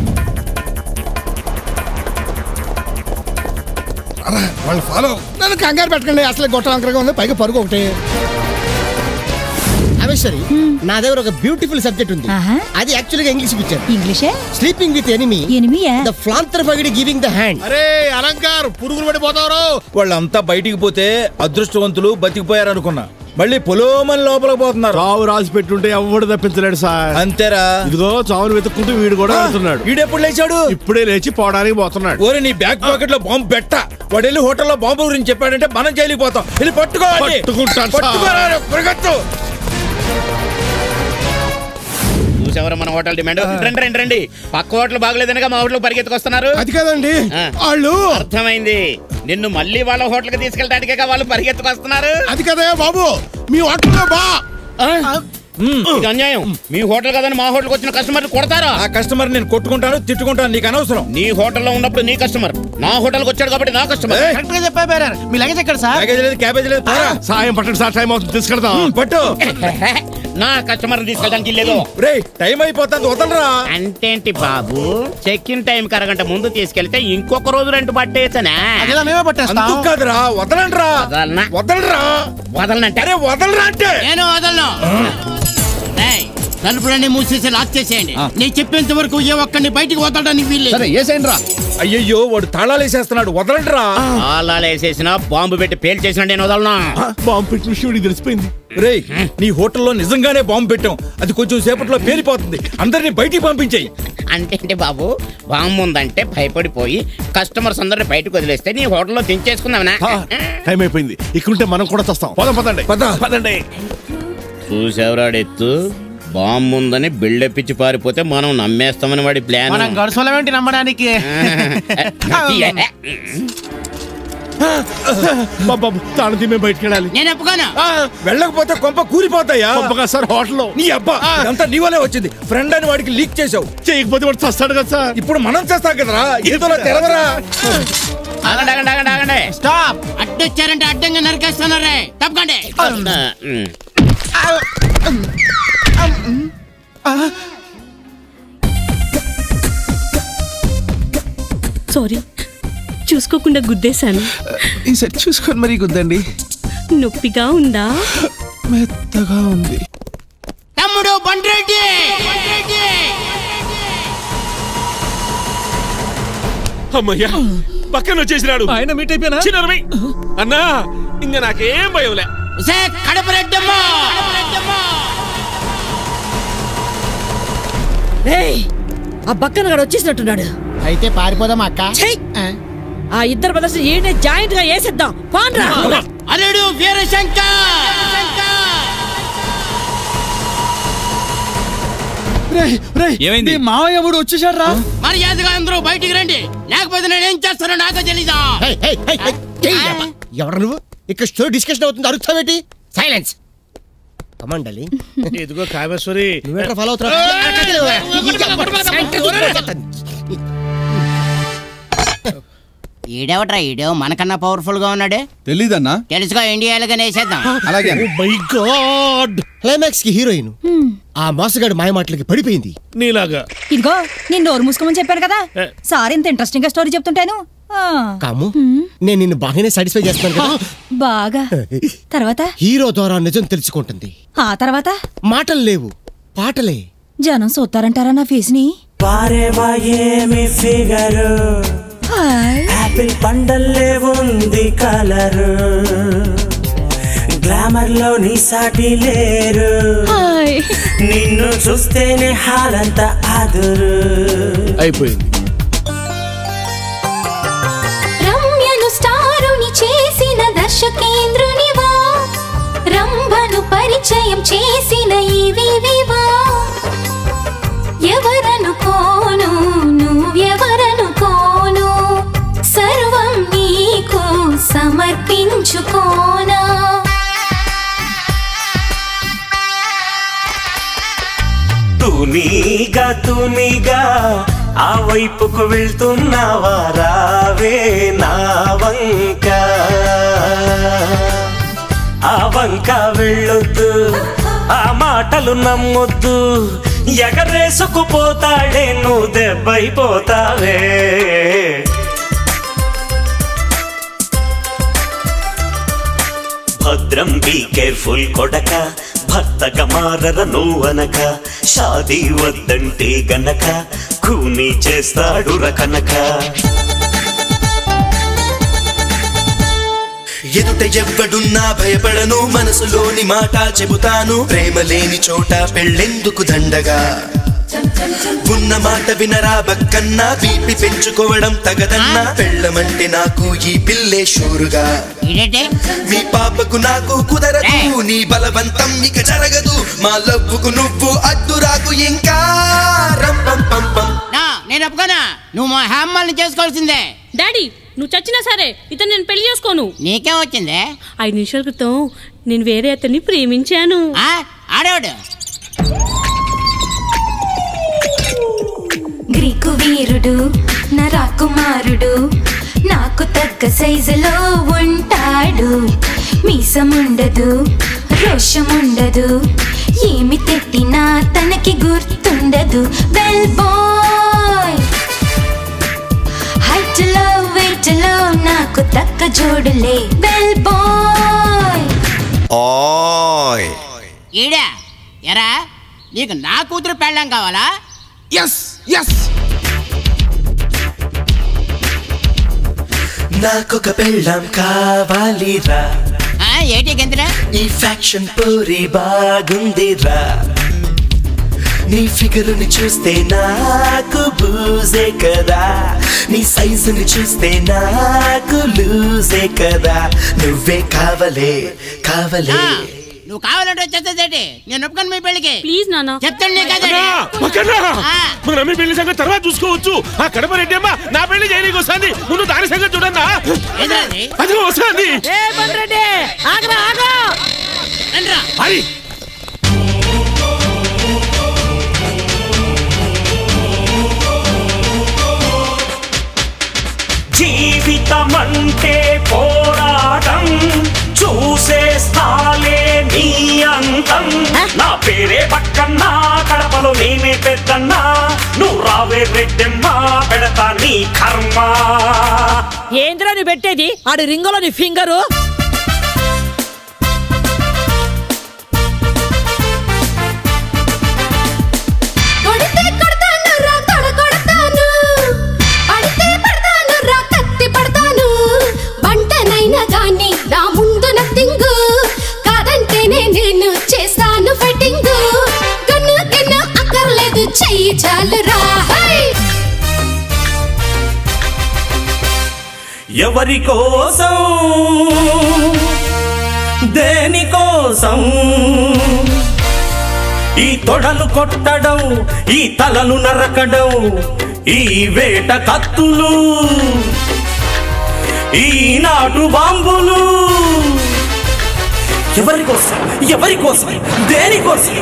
వాళ్ళు ఫాలో నన్ను కంగారు పెట్టకండి అసలు గొట్ట వంకరగా ఉంది పైగా పరుగు ఒకటి అవి మహేశ్వరి నా దగ్గర ఒక బ్యూటిఫుల్ సబ్జెక్ట్ ఉంది అది యాక్చువల్ గా ఇంగ్లీష్ పిక్చర్ ఇంగ్లీషే స్లీపింగ్ విత్ ఎనిమి ఎనిమియా ద ఫ్లాంతర్ఫగిడి గివింగ్ ద హ్యాండ్ అరే అలంకార్ పురుగులు పడిపోతారు వాళ్ళంతా బయటికి పోతే అదృష్టవంతులు బతికిపోయారు అనుకున్నా మళ్ళీ పొలోమని లోపలికి పోతున్నారు చావు రాసి పెట్టుంటే ఎవడు తప్పించలేడు సార్ అంతేరా ఇదిగో చావును వెతుక్కుంటూ వీడు కూడా వెళ్తున్నాడు వీడెప్పుడు లేచాడు ఇప్పుడే లేచి పోవడానికి పోతున్నాడు ఓరే నీ బ్యాక్ పాకెట్ లో బాంబు పెట్ట వాడు వెళ్ళి హోటల్లో బాంబు గురించి చెప్పాడంటే మనం జైలుకి పోతాం వెళ్ళి పట్టుకోవాలి పట్టుకుంటాను సార్. పట్టుకోరా పరిగెత్తు చూసేవారు మన హోటల్ డిమాండ్ రండి రండి రండి పక్క హోటల్ బాగలేదనగా మా హోటల్ పరిగెత్తుకొస్తున్నారు అది కాదండి వాళ్ళు అర్థమైంది నిన్ను మళ్ళీ వాళ్ళ హోటల్ కి తీసుకెళ్ళడానికి వాళ్ళు పరిగెత్తుకొస్తున్నారు అది కదా బాబు మీ హోటల్లో బా ఇది అన్యాయం మీ హోటల్ కదని మా హోటల్కి వచ్చిన కస్టమర్ కొడతారా ఆ కస్టమర్ నేను కొట్టుకుంటాను తిట్టుకుంటాను నీకు అనవసరం నీ హోటల్లో ఉన్నప్పుడు నీ కస్టమర్ నా హోటల్కి వచ్చాడు కాబట్టి నా కస్టమర్ కరెక్ట్ గా చెప్పా బేరర్ మీ లగేజ్ ఎక్కడ సార్ ప్యాకేజ్ లేదు క్యాబేజ్ లేదు పోరా. సాయం పట్టండి సార్ టైం అవుతుంది తీసుకెళ్తాం పట్టు నా కస్టమర్ తీసుకెళ్ళడానికి లేదు రే టైం అయిపోతుంది వదలరా అంటేంటి బాబు చెక్ ఇన్ టైం అరగంట ముందు తీసుకెళ్తే ఇంకొక రోజు రెంట్ పట్టేయచ్చనా అదేలా మేమే పట్టేస్తాం అందుకు కాదురా వదలండిరా వదలనా వదలరా వదలనంటే అరే వదలరా అంటే నేను వదలను రేయ్, తలుపులన్నీ మూసేసి లాక్ చేసేయండి నేను చెప్పేంత వరకు ఏ ఒక్కడిని బయటికి వదలడానికి వీల్లేదు సరే ఏసేయండి రా అయ్యయ్యో వాడు తాళాలు వేసేస్తున్నాడు వదలండిరా ఆలాలు వేసేసిన బాంబు పెట్టి పేల్ చేసిన నేను వదలనా బాంబు పెట్టిన విషయం తెలిసిపోయింది రేయ్ నీ హోటల్లో నిజంగానే బాంబు పెట్టాం అది కొంచెం సేపట్లో పేలిపోతుంది అందరినీ బయటికి పంపించేయి అంటే బాబు బాంబు ఉందంటే భయపడిపోయి కస్టమర్స్ అందరిని బయటకు వదిలేస్తే నీ హోటల్లో దించేసుకుందామనా టైం అయిపోయింది ఇక్కడుంటే మనం కూడా వస్తాం పోదాం పదండి పద పదండి చూసేవరాడెత్తు బాంబు ఉందని బిల్డప్ ఇచ్చి పారిపోతే మనం నమ్మేస్తామని వాడి ప్లాన్ మనం గడుసోలేమేంటి నమ్మడానికి బాబు తాను తిమ్మే బయటికి వెళ్ళాలి నేను ఒప్పుకోను వెళ్ళకపోతే కొంప కూలిపోతాయా గొప్పగా సార్ హోటల్లో నీ అబ్బా అంతా నీ వల్లే వచ్చింది ఫ్రెండ్ అని వాడికి లీక్ చేసావు చేయకపోతే వాడు చస్తాడు కదా సార్ ఇప్పుడు మనం చేస్తాం కదరా ఇందులో తెరవరా ఆగండి ఆగండి ఆగండి ఆగండి స్టాప్ అడ్డొచ్చారంటే అడ్డంగా నరికేస్తున్నారే తప్పకండి ఉమ్. సారీ చూసుకోకుండా గుద్దేశాను ఈసారి చూసుకొని మరీ గుద్దండి నొప్పిగా ఉందా మెత్తగా ఉంది తమ్ముడు బండ్రెడ్డి అమ్మయ్యా పక్కన వచ్చేసినాడు ఆయన మీట్ అయిపోయినా చిన్నరమై అన్నా ఇంకా నాకేం భయంలే సే కడప రెడ్డమ్మా రేయ్ ఆ బక్కన గడు వచ్చేసినట్టున్నాడు అయితే పారిపోదాం అక్క ఛై! ఆ ఇద్దరు బ్రదర్స్ ఈయనే జాయింట్ గా వేసేద్దాం పాండ్రా అల్లుడు వీరశంకర్ ఏమైంది? మీ మావయ్య ఎవడు వచ్చేసాడు రా మర్యాదగా అందరూ బయటికి రండి లేకపోతే నేను ఏం చేస్తానో నాకే తెలీదా ఎవరు నువ్వు ఇక్కడ స్టోరీ డిస్కషన్ అవుతుంది అరుస్తావేటి సైలెన్స్ కమండలి ఇదిగో కామేశ్వరి నువ్వేట్రా ఫాలో అవుతున్నావు ఈడెవట్రా ఈడో మనకన్నా పవర్ఫుల్ గా ఉన్నాడే తెలీదన్నా తెలుసుగా ఇండియాలుగానే వేసేద్దాం అలాగే మై గాడ్ క్లైమాక్స్ కి హీరోయిన్ ఆ మోసగాడు మాయమాటలకి పడిపోయింది నీలాగా ఇదిగో నేను నోరు మూసుకోమని చెప్పాను కదా సార్ ఇంత ఇంట్రెస్టింగ్ గా స్టోరీ చెప్తుంటాను ఆ, కాము నేను నిన్ను బాగానే సాటిస్ఫై చేస్తాను కదా బాగా తర్వాత హీరో ద్వారా నిజం తెలుసుకుంటుంది ఆ తర్వాత మాటలు లేవు పాటలే జనం చూస్తారంటారా నా ఫేస్ ని వారేవా ఏమి ఫిగరు యాపిల్ పండల్లే ఉంది కలరు గ్లామర్ లో నీ సాటి లేరు నిన్ను చూస్తేనే హాలంతా ఆదురు అయిపోయింది రమ్యను స్టారుని చేసిన దర్శకేంద్రునివా రంభను పరిచయం చేసిన ఈవివా ఎవరనుకోను నువ్వెవరనుకోను సర్వం నీకు సమర్పించుకోనా తూనీగా తూనీగా ఆ వైపుకు వెళ్తున్నావా రావే నా వంక ఆ వంక వెళ్ళొద్దు ఆ మాటలు నమ్మొద్దు ఎగరేసుకుపోతాడే నువ్వు దెబ్బైపోతావే భద్రం బీ కేర్ఫుల్ కొడక భక్తి భర్తగా మారర నువ్వనక షాదీ వద్దంటే గనక కూని చేస్తాడు రకనక ఎదుట ఎవ్వడున్నా భయపడను మనసులోని మాట చెబుతాను ప్రేమ లేని చోట పెళ్ళెందుకు దండగా ఉన్న మాట వినరా బక్కన్నా బీపి పెంచుకోవడం తగదన్నా పెళ్ళమంటే నాకు ఈ పిల్లే షూరుగా మీ పాపకు నాకు కుదరదు నీ బలవంతం ఇక జరగదు మా లవ్వుకు నువ్వు అడ్డురాకు ఇంకా రం పం పం పం నా నేను ఒప్పుకోనా నువ్వు మా హేమ్మల్ని చేసుకోవాల్సిందే డాడీ నువ్వు చచ్చినా సరే ఇతను నేను పెళ్లి చేసుకోను నీకేం వచ్చిందే ఐదు నిమిషాల క్రితం నేను వేరే అతన్ని ప్రేమించాను ఆడేవాడు గ్రీకు వీరుడు నా రాకుమారుడు నాకు తగ్గ సైజులో ఉంటాడు మీసముండదు రోషముండదు ఏమి తిట్టినా తనకి గుర్తుండదు బెల్ బాయ్ హైట్లో వెయిట్లో నాకు తగ్గ జోడులే బెల్ బాయ్ ఓయ్ ఈడా ఎరా నీకు నా కూతురు పెళ్ళం కావాలా ఎస్ ఎస్ నాకొక పెళ్ళం కావాలిరా ఏటి గెంతురా ఈ ఫ్యాక్షన్ పూరి బాగుందిరా నీ ఫిగరుని చూస్తే నాకు బూజే కదా నీ సైజుని చూస్తే నాకు లూజే కదా నువ్వే కావలే కావలే నువ్వు కావాలంటే వచ్చేసేదేటి నేను ఒప్పుకొని మీ పెళ్ళికి ప్లీజ్ నాన్న చెప్తాను నీకు అదే మన అమ్మి పెళ్లి సంగతి తర్వాత చూసుకోవచ్చు ఆ కడప రెడ్డి అమ్మ నా పెళ్లి చేయడానికి వస్తుంది ముందు దాని సంగతి చూడన్నా అది వస్తుంది ఏ బండ్రెడ్డి ఆగరా ఆగా అది జీవితమంటే పోరాటం చూసేస్తాలే నీ అంతం నా పేరే పక్కన్నా కడపలో నేనే పెద్దన్నా నువ్వు రావే రెడ్డెమ్మా పెడతా నీ కర్మ ఏంద్రా నువ్వు పెట్టేది ఆడి రింగులో నీ ఫింగరు కొడితే కొడతాను రా తొడ కొడతాను పడితే పడతాను రా కత్తి పడతాను వంటనైనా గాని నా ముందు నథింగ్ కాదంటేనే నేను చేస్తాను ఫైటింగ్ గన్ను గిన్ను అక్కర్లేదు చెయ్యి చాలు రా హై ఎవరి కోసం దేనికోసం ఈ తొడలు కొట్టడం ఈ తలలు నరకడం ఈ వేట కత్తులు ఈ నాటు బాంబులు ఎవరి కోసం ఎవరి కోసం దేనికోసం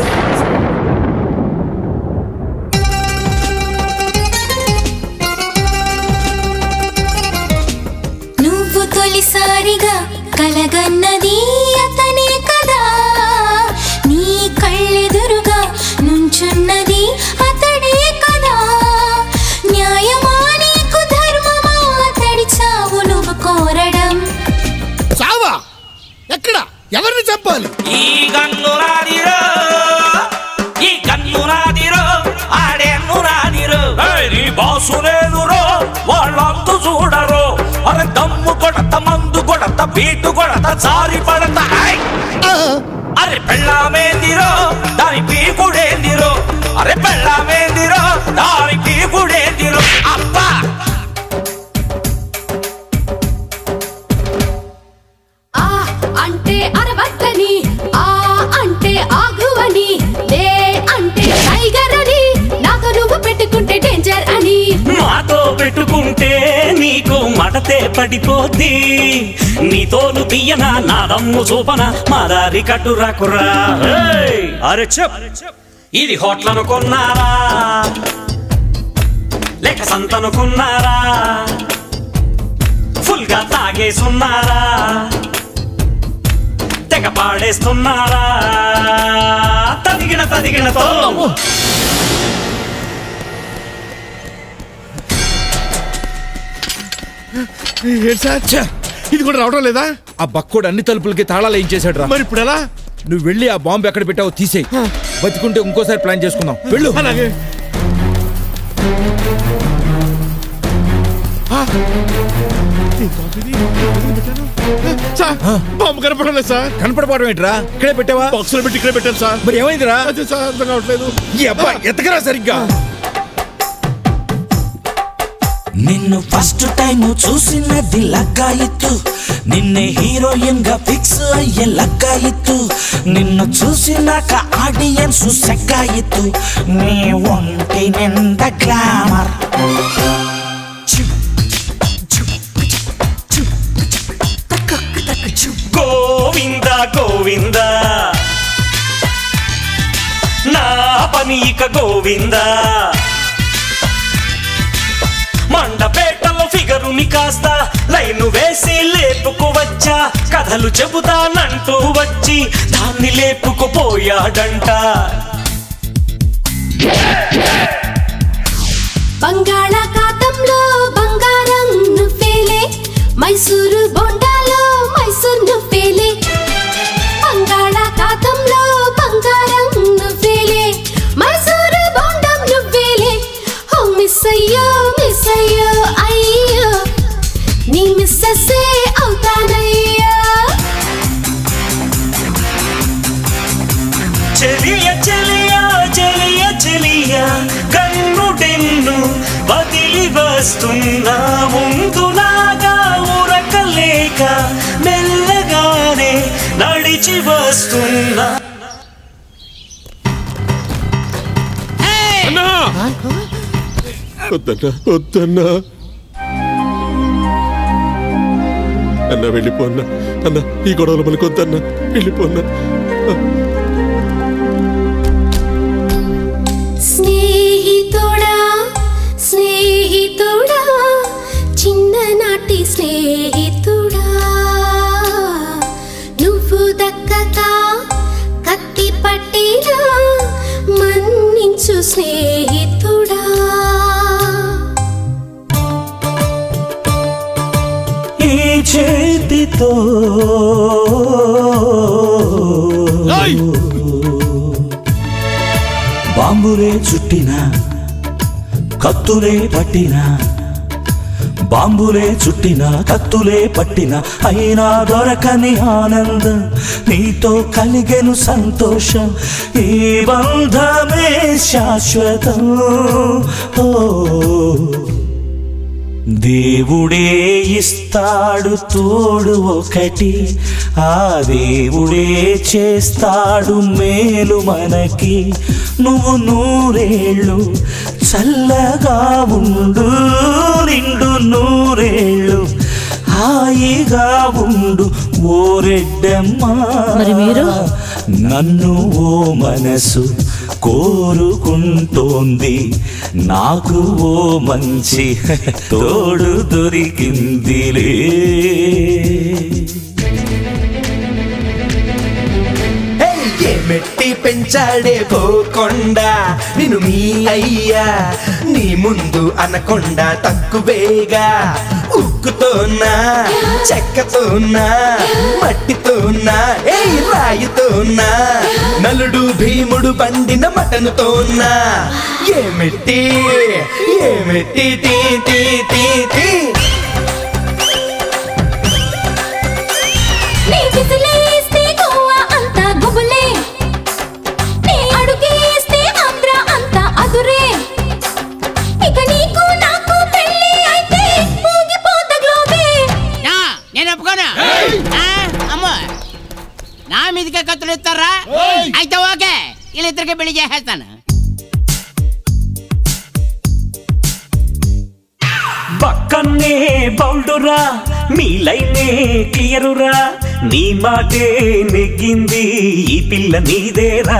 నువ్వు తొలిసారిగా కలగన్నది అతనే కదా నీ కళ్ళెదురుగా నుంచున్నది అతడే కదా న్యాయమా నీకు ధర్మమా అతడి చావు నువ్వు కోరడం చావా ఎక్కడ ఎవరిని చంపాలి ఈ గన్ను రాదిరో ఈ గన్ను రాదిరో ఆడేన్ను రాదిరో నీ బాసు లేదురో వాళ్ళంతు చూడరు అరే దమ్ము కొడత మందు కొడత బీటు కొడత జారి పడత ఐ! అరే పెళ్ళామేందిరో దాని పీకుడేందిరో అరే పెళ్ళామేందిరో దాని పీకుడేందిరో అబ్బా ఆ అంటే అరవట్టని ఆ అంటే ఆగువని లే అంటే టైగర్ అని నాతో నువ్వు పెట్టుకుంటే డేంజర్ అని మాతో పెట్టుకుంటే నీకు మడతే పడిపోద్ది నీతోను తీయన నా దమ్ము చూపన మా దారి కట్టురాకురా ఏయ్! అరే చెప్ ఇది హోట్లను కొన్నారా లేక సంతను కొన్నారా ఫుల్ గా తాగేసున్నారా తెగ పాడేస్తున్నారా తదిగిన తదిగినతో ఇది కూడా రావడం లేదా ఆ బక్కోడు అన్ని తలుపులకి తాళాలు ఏం చేశాడు రా మరి ఇప్పుడు ఎలా నువ్వు వెళ్ళి ఆ బాంబు ఎక్కడ పెట్టావో తీసేయి బతికుంటే ఇంకోసారి ప్లాన్ చేసుకుందాం వెళ్ళు అలాగే సార్ బాంబు కనపడలేదు సార్ కనపడపోవడం ఏంట్రా ఇక్కడే పెట్టావా బాక్స్ లో పెట్టి ఇక్కడే పెట్టాను సార్ మరి ఏమైందిరా అదే సార్ అర్థం కావట్లేదు ఈ అబ్బాయి ఎత్తకరా సరిగ్గా నిన్ను ఫస్ట్ టైం చూసినది లగ్గాయిత్తు నిన్నే హీరోయిన్ గా ఫిక్స్ అయ్యే లగ్గాయిత్తు నిన్ను చూసినాక ఆడియన్స్ సెక్కాయిత్తు నీ ఒంటి నింద గ్లామర్ గోవింద గోవింద నా పని ఇక గోవింద మండపేటలో ఫిగరుని కాస్త లైను వేసి లేపుకు వచ్చా కథలు చెబుతానంటూ వచ్చి దాన్ని లేపుకుపోయాడంట బంగాళాఖాతంలో బంగారం నువ్వేలే మైసూరు బొండాలో మైసూర్ నువ్వేలే బంగాళాఖాతంలో బంగారం నువ్వేలే మైసూరు బొండం నువ్వేలే ఓ మిస్ అయ్యో మిస్ అయ్యో అయ్యో నీ మిస్సెస్సే అవుతానయ్యో చెలియ చెలియ చెలియ చెలియ కన్నుడెన్ను వదిలి వస్తున్నా ముందులాగా ఉరకలేక మెల్లగానే నడిచి వస్తున్నా అన్నా వద్దన్నా వద్దన్నా అన్న వెళ్ళిపోన్నా అన్న ఈ గొడవలు మనకు వద్దన్నా వెళ్ళిపోన్నా స్నేహితుడా స్నేహితుడా చిన్ననాటి స్నేహితుడా నువ్వు దక్కక కత్తి పట్టినా మన్నించు స్నేహితుడా ఈ చేతితో బాంబులే చుట్టిన కత్తులే పట్టిన బాంబులే చుట్టిన కత్తులే పట్టిన అయినా దొరకని ఆనందం నీతో కలిగెను సంతోషం ఈ బంధమే శాశ్వతం ఓ దేవుడే ఇస్తాడు తోడు ఒకటి ఆ దేవుడే చేస్తాడు మేలు మనకి నువ్వు నూరేళ్ళు చల్లగా ఉండు నిండు నూరేళ్ళు హాయిగా ఉండు ఓ రెడ్డమ్మా మరి మీరు? నన్ను ఓ మనసు కోరుకుంటోంది నాకు ఓ మంచి తోడు దొరికిందిలే మెట్టి పెంచాడే పోకొండ నిన్ను మీ అయ్యా నీ ముందు అనకొండ తక్కువేగా ఉక్కుతోనా చెక్కతోనా మట్టితోనా ఏ రాయితోనా నలుడు భీముడు పండిన మటనుతోనా ఏమిటి ఏమిటి తీ తీ తీ తీ నీ విసిలేస్తే గోవా అంతా గుబులే నీ అడుగేస్తే ఆంధ్ర అంతా అదురే ఇక నీకు నాకు పెళ్ళి అయితే ఊగిపోత గ్లోబే నా, నేను ఒప్పుకోను ఆ, అమ్మో నా మీదకే కత్తులు ఇస్తారా అయితే ఓకే వీళ్ళిద్దరికి పెళ్లి చేసేస్తాను పక్కనే బౌల్డురా మీ లైనే క్లియరురా నీ మాటే నెగ్గింది ఈ పిల్ల నీదేరా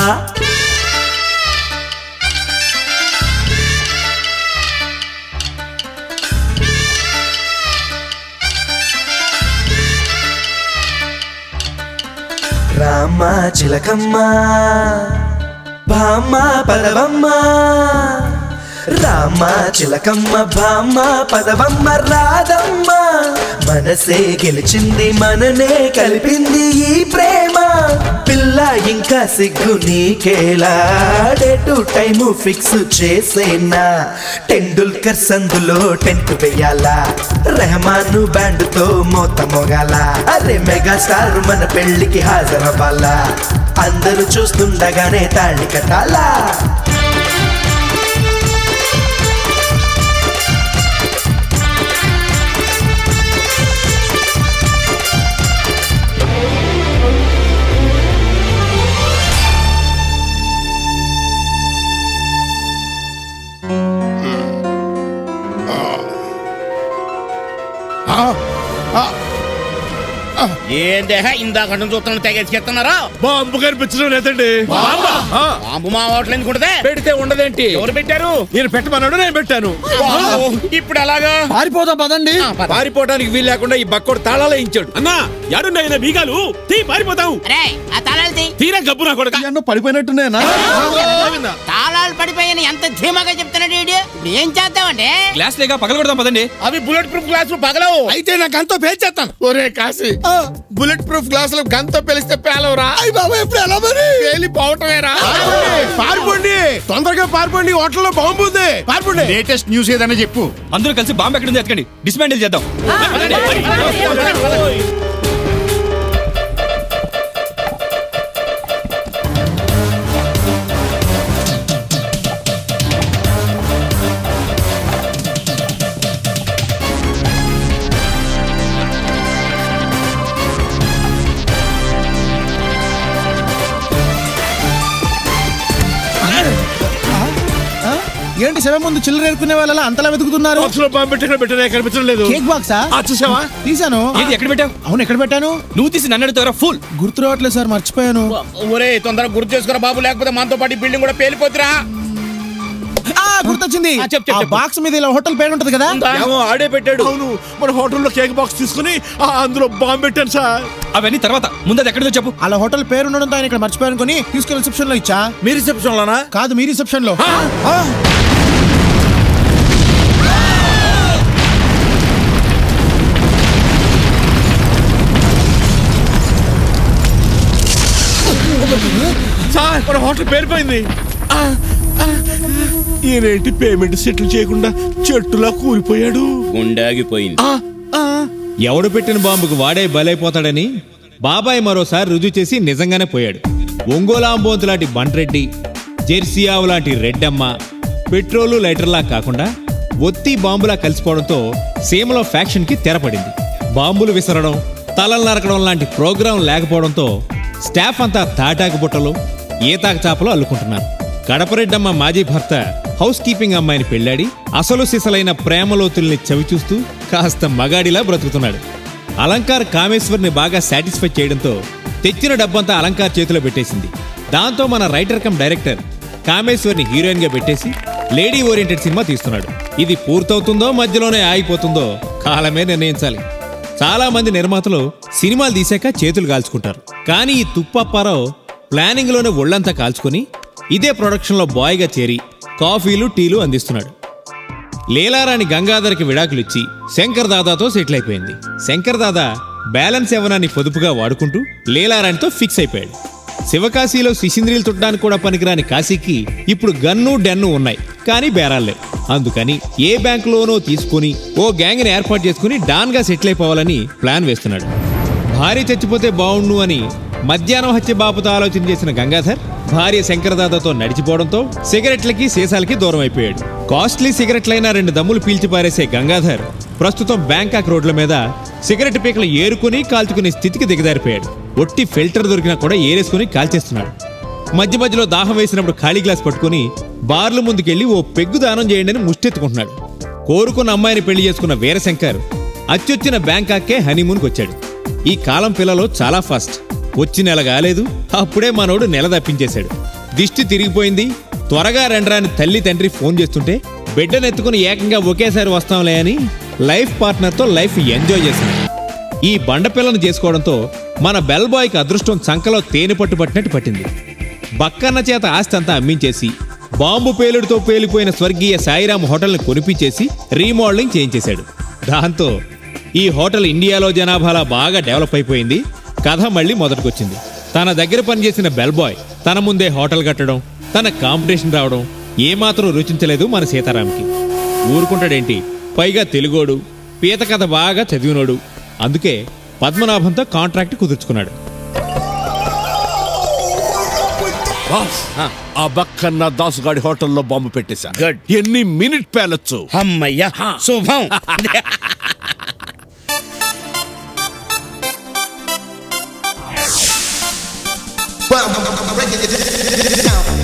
రామ చిలకమ్మ బామ్మ పదవమ్మ రామ చిలకమ్మ బామ్మ పదవమ్మ రాదమ్మ మనసే గెలిచింది మననే కలిపింది ఈ ప్రేమ పిల్ల ఇంకా సిగ్గు నీకేలా డే టు టైము ఫిక్స్ చేసేనా టెండూల్కర్ సందులో టెంట్ వేయాలా రెహమాన్ బ్యాండ్ తో మోత మోగాల అరే మెగాస్టార్ మన పెళ్లికి హాజరవ్వాలా అందరూ చూస్తుండగానే తాళి కట్టాలా ఏం దేహ ఇందాక నుంచి చూస్తున్న తెగెత్తున్నారా బాంబు కనిపించడం లేదండి బాంబు మా హోటల్ ఎందుకు ఉంటదే పెడితే ఉండదేంటి ఎవరు పెట్టారు నేను పెట్టమన్నాడు నేను పెట్టాను వామ్మో, ఇప్పుడు ఎలాగా పారిపోదాం పదండి పారిపోవడానికి వీలు లేకుండా ఈ బక్కోడు తాళాలు వేయించాడు అన్నా యాడున్నాయి బీగాలు తీ పారిపోతావు రే ఆ తాళాలు తీ తీరా గబ్బు నా కొడక అన్న పడిపోయినట్టున్నాయనా తాళాలు పడిపోయాయని ఎంత ధీమాగా చెప్తున్నాడు వీడు ఇప్పుడు ఏం చేద్దామంటే గ్లాస్ లేక పగల కొడదాం పదండి అవి బుల్లెట్ ప్రూఫ్ గ్లాసులు పగలవు అయితే నా గంతో పేల్చేస్తాను ఒరే కాశీ బుల్లెట్ ప్రూఫ్ గ్లాసులు గంతో పేలిస్తే పేలవరా అయ్యి బాబా ఎప్పుడు ఎలా మరి పేలిపోవటమేరా పారిపోండి తొందరగా పారిపోండి హోటల్లో బాంబు ఉంది పారిపోండి లేటెస్ట్ న్యూస్ ఏదైనా చెప్పు అందరూ కలిసి బాంబు ఎక్కడ ఉంది ఎత్తుకండి డిస్మాండిల్ చేద్దాం ఏంటి శవం ముందు చిల్లర ఏరుకునే వాళ్ళ అంతలా వెతుకుతున్నారు బాక్స్లో బాంబు పెట్టి ఇక్కడ పెట్టినా కనిపించడం లేదు కేక్ బాక్సా ఆ, చూసావా తీసాను ఏది ఎక్కడ పెట్టావు అవును ఎక్కడ పెట్టాను నువ్వు తీసి నన్ను అడుగుతారా ఫుల్ గుర్తు రావట్లేదు సార్ మర్చిపోయాను ఒరే తొందరగా గుర్తు చేసుకురా బాబు లేకపోతే మనతో పాటు ఈ బిల్డింగ్ కూడా పేలిపోతురా ఆ గుర్తొచ్చింది ఆ బాక్స్ మీద ఇలా హోటల్ పేరు ఉంటది కదా ఏమో ఆడే పెట్టాడు అవును మన హోటల్లో కేక్ బాక్స్ తీసుకుని ఆ, అందులో బాంబు పెట్టాను సార్ అవన్నీ తర్వాత ముందు అది ఎక్కడిదో చెప్పు అలా హోటల్ పేరు ఉండడంతో ఆయన ఇక్కడ మర్చిపోయాను కొని తీసుకెళ్లి రిసెప్షన్ లో ఇచ్చా మీ రిసెప్షన్ లోనా కాదు మీ రిసెప్షన్ లో ఆ. సార్ మన హోటల్ పేరిపోయింది ఆ, ఆ, ఈయనేంటి పేమెంట్ సెటిల్ చేయకుండా చెట్టులా కూలిపోయాడు గుండె ఆగిపోయింది ఆ, ఆ. ఎవడు పెట్టిన బాంబుకు వాడే బలైపోతాడని బాబాయ్ మరోసారి రుజువు చేసి నిజంగానే పోయాడు ఒంగోలాంబోంతు లాంటి బండ్రెడ్డి జెర్సీ ఆవు లాంటి రెడ్డమ్మ పెట్రోలు లైటర్లా కాకుండా ఒత్తి బాంబులా కలిసిపోవడంతో సీమలో ఫ్యాక్షన్కి తెరపడింది బాంబులు విసరడం తలలు నరకడం లాంటి ప్రోగ్రాం లేకపోవడంతో స్టాఫ్ అంతా తాటాకు బుట్టలు ఈతాకు చాపలు అల్లుకుంటున్నారు కడపరెడ్డమ్మ మాజీ భర్త హౌస్ కీపింగ్ అమ్మాయిని పెళ్ళాడి అసలు సిసలైన ప్రేమలోతుల్ని చవిచూస్తూ కాస్త మగాడిలా బ్రతుకుతున్నాడు అలంకార్ కామేశ్వర్ని బాగా సాటిస్ఫై చేయడంతో తెచ్చిన డబ్బంతా అలంకార్ చేతిలో పెట్టేసింది దాంతో మన రైటర్ కమ్ డైరెక్టర్ కామేశ్వర్ని హీరోయిన్ గా పెట్టేసి లేడీ ఓరియంటెడ్ సినిమా తీస్తున్నాడు ఇది పూర్తవుతుందో మధ్యలోనే ఆగిపోతుందో కాలమే నిర్ణయించాలి చాలా మంది నిర్మాతలు సినిమాలు తీసాక చేతులు కాల్చుకుంటారు కానీ ఈ తుప్పప్పారావు ప్లానింగ్ లోనే ఒళ్ళంతా కాల్చుకొని ఇదే ప్రొడక్షన్ లో బాయ్ గా చేరి కాఫీలు టీలు అందిస్తున్నాడు లీలారాణి గంగాధర్కి విడాకులిచ్చి శంకర్ దాదాతో సెటిల్ అయిపోయింది శంకర్ దాదా బ్యాలెన్స్ యవనాన్ని పొదుపుగా వాడుకుంటూ లీలారాణితో ఫిక్స్ అయిపోయాడు శివకాశీలో శిశింద్రీలు తుట్టడానికి కూడా పనికిరాని కాశీకి ఇప్పుడు గన్ను డెన్ను ఉన్నాయి కానీ బేరాలే అందుకని ఏ బ్యాంక్ లోనో తీసుకుని ఓ గ్యాంగ్ని ఏర్పాటు చేసుకుని డాన్గా సెటిల్ అయిపోవాలని ప్లాన్ వేస్తున్నాడు భార్య చచ్చిపోతే బావుండు అని మధ్యాహ్నం హత్య బాపుతో ఆలోచన చేసిన గంగాధర్ భార్య శంకరదాదాతో నడిచిపోవడంతో సిగరెట్లకి సీసాలకి దూరం అయిపోయాడు కాస్ట్లీ సిగరెట్లైన రెండు దమ్ములు పీల్చి పారేసే గంగాధర్ ప్రస్తుతం బ్యాంకాక్ రోడ్ల మీద సిగరెట్ పీకలు ఏరుకుని కాల్చుకునే స్థితికి దిగజారిపోయాడు ఒట్టి ఫిల్టర్ దొరికినా కూడా ఏరేసుకుని కాల్చేస్తున్నాడు మధ్య మధ్యలో దాహం వేసినప్పుడు ఖాళీ గ్లాస్ పట్టుకుని బార్ల ముందుకెళ్లి ఓ పెగ్గు దానం చేయండి అని ముష్టెత్తుకుంటున్నాడు కోరుకున్న అమ్మాయిని పెళ్లి చేసుకున్న వీరశంకర్ అచ్చొచ్చిన బ్యాంకాక్కే హనీమూన్కి వచ్చాడు ఈ కాలం పిల్లలు చాలా ఫాస్ట్ వచ్చి నెల కాలేదు అప్పుడే మనోడు నెల తప్పించేశాడు దిష్టి తిరిగిపోయింది త్వరగా రండ్రా అని తల్లి తండ్రి ఫోన్ చేస్తుంటే బిడ్డనెత్తుకుని ఏకంగా ఒకేసారి వస్తాంలే అని లైఫ్ పార్ట్నర్తో లైఫ్ ఎంజాయ్ చేశాడు ఈ బండపిల్లను చేసుకోవడంతో మన బెల్ బాయ్కి అదృష్టం చంకలో తేనె పట్టు పట్టినట్టు పట్టింది బక్కన్న చేత ఆస్తి అంతా అమ్మించేసి బాంబు పేలుడుతో పేలిపోయిన స్వర్గీయ సాయిరామ్ హోటల్ని కొనిపించేసి రీమోడలింగ్ చేయించేశాడు దాంతో ఈ హోటల్ ఇండియాలో జనాభాలా బాగా డెవలప్ అయిపోయింది కథ మళ్ళీ మొదటికొచ్చింది తన దగ్గర పనిచేసిన బెల్ బాయ్ తన ముందే హోటల్ కట్టడం తన కాంపిటీషన్ రావడం ఏమాత్రం రుచించలేదు మన సీతారాంకి ఊరుకుంటాడేంటి పైగా తెలుగోడు పీత కథ బాగా చదివినోడు అందుకే పద్మనాభంతో కాంట్రాక్ట్ కుదుర్చుకున్నాడు బాస్ ఆ బక్కన్న దాసుగాడి హోటల్లో బాంబు పెట్టేశా ఎన్ని మినిట్ పేలొచ్చు అమ్మయ్యా శుభం Well, I'm breaking it down.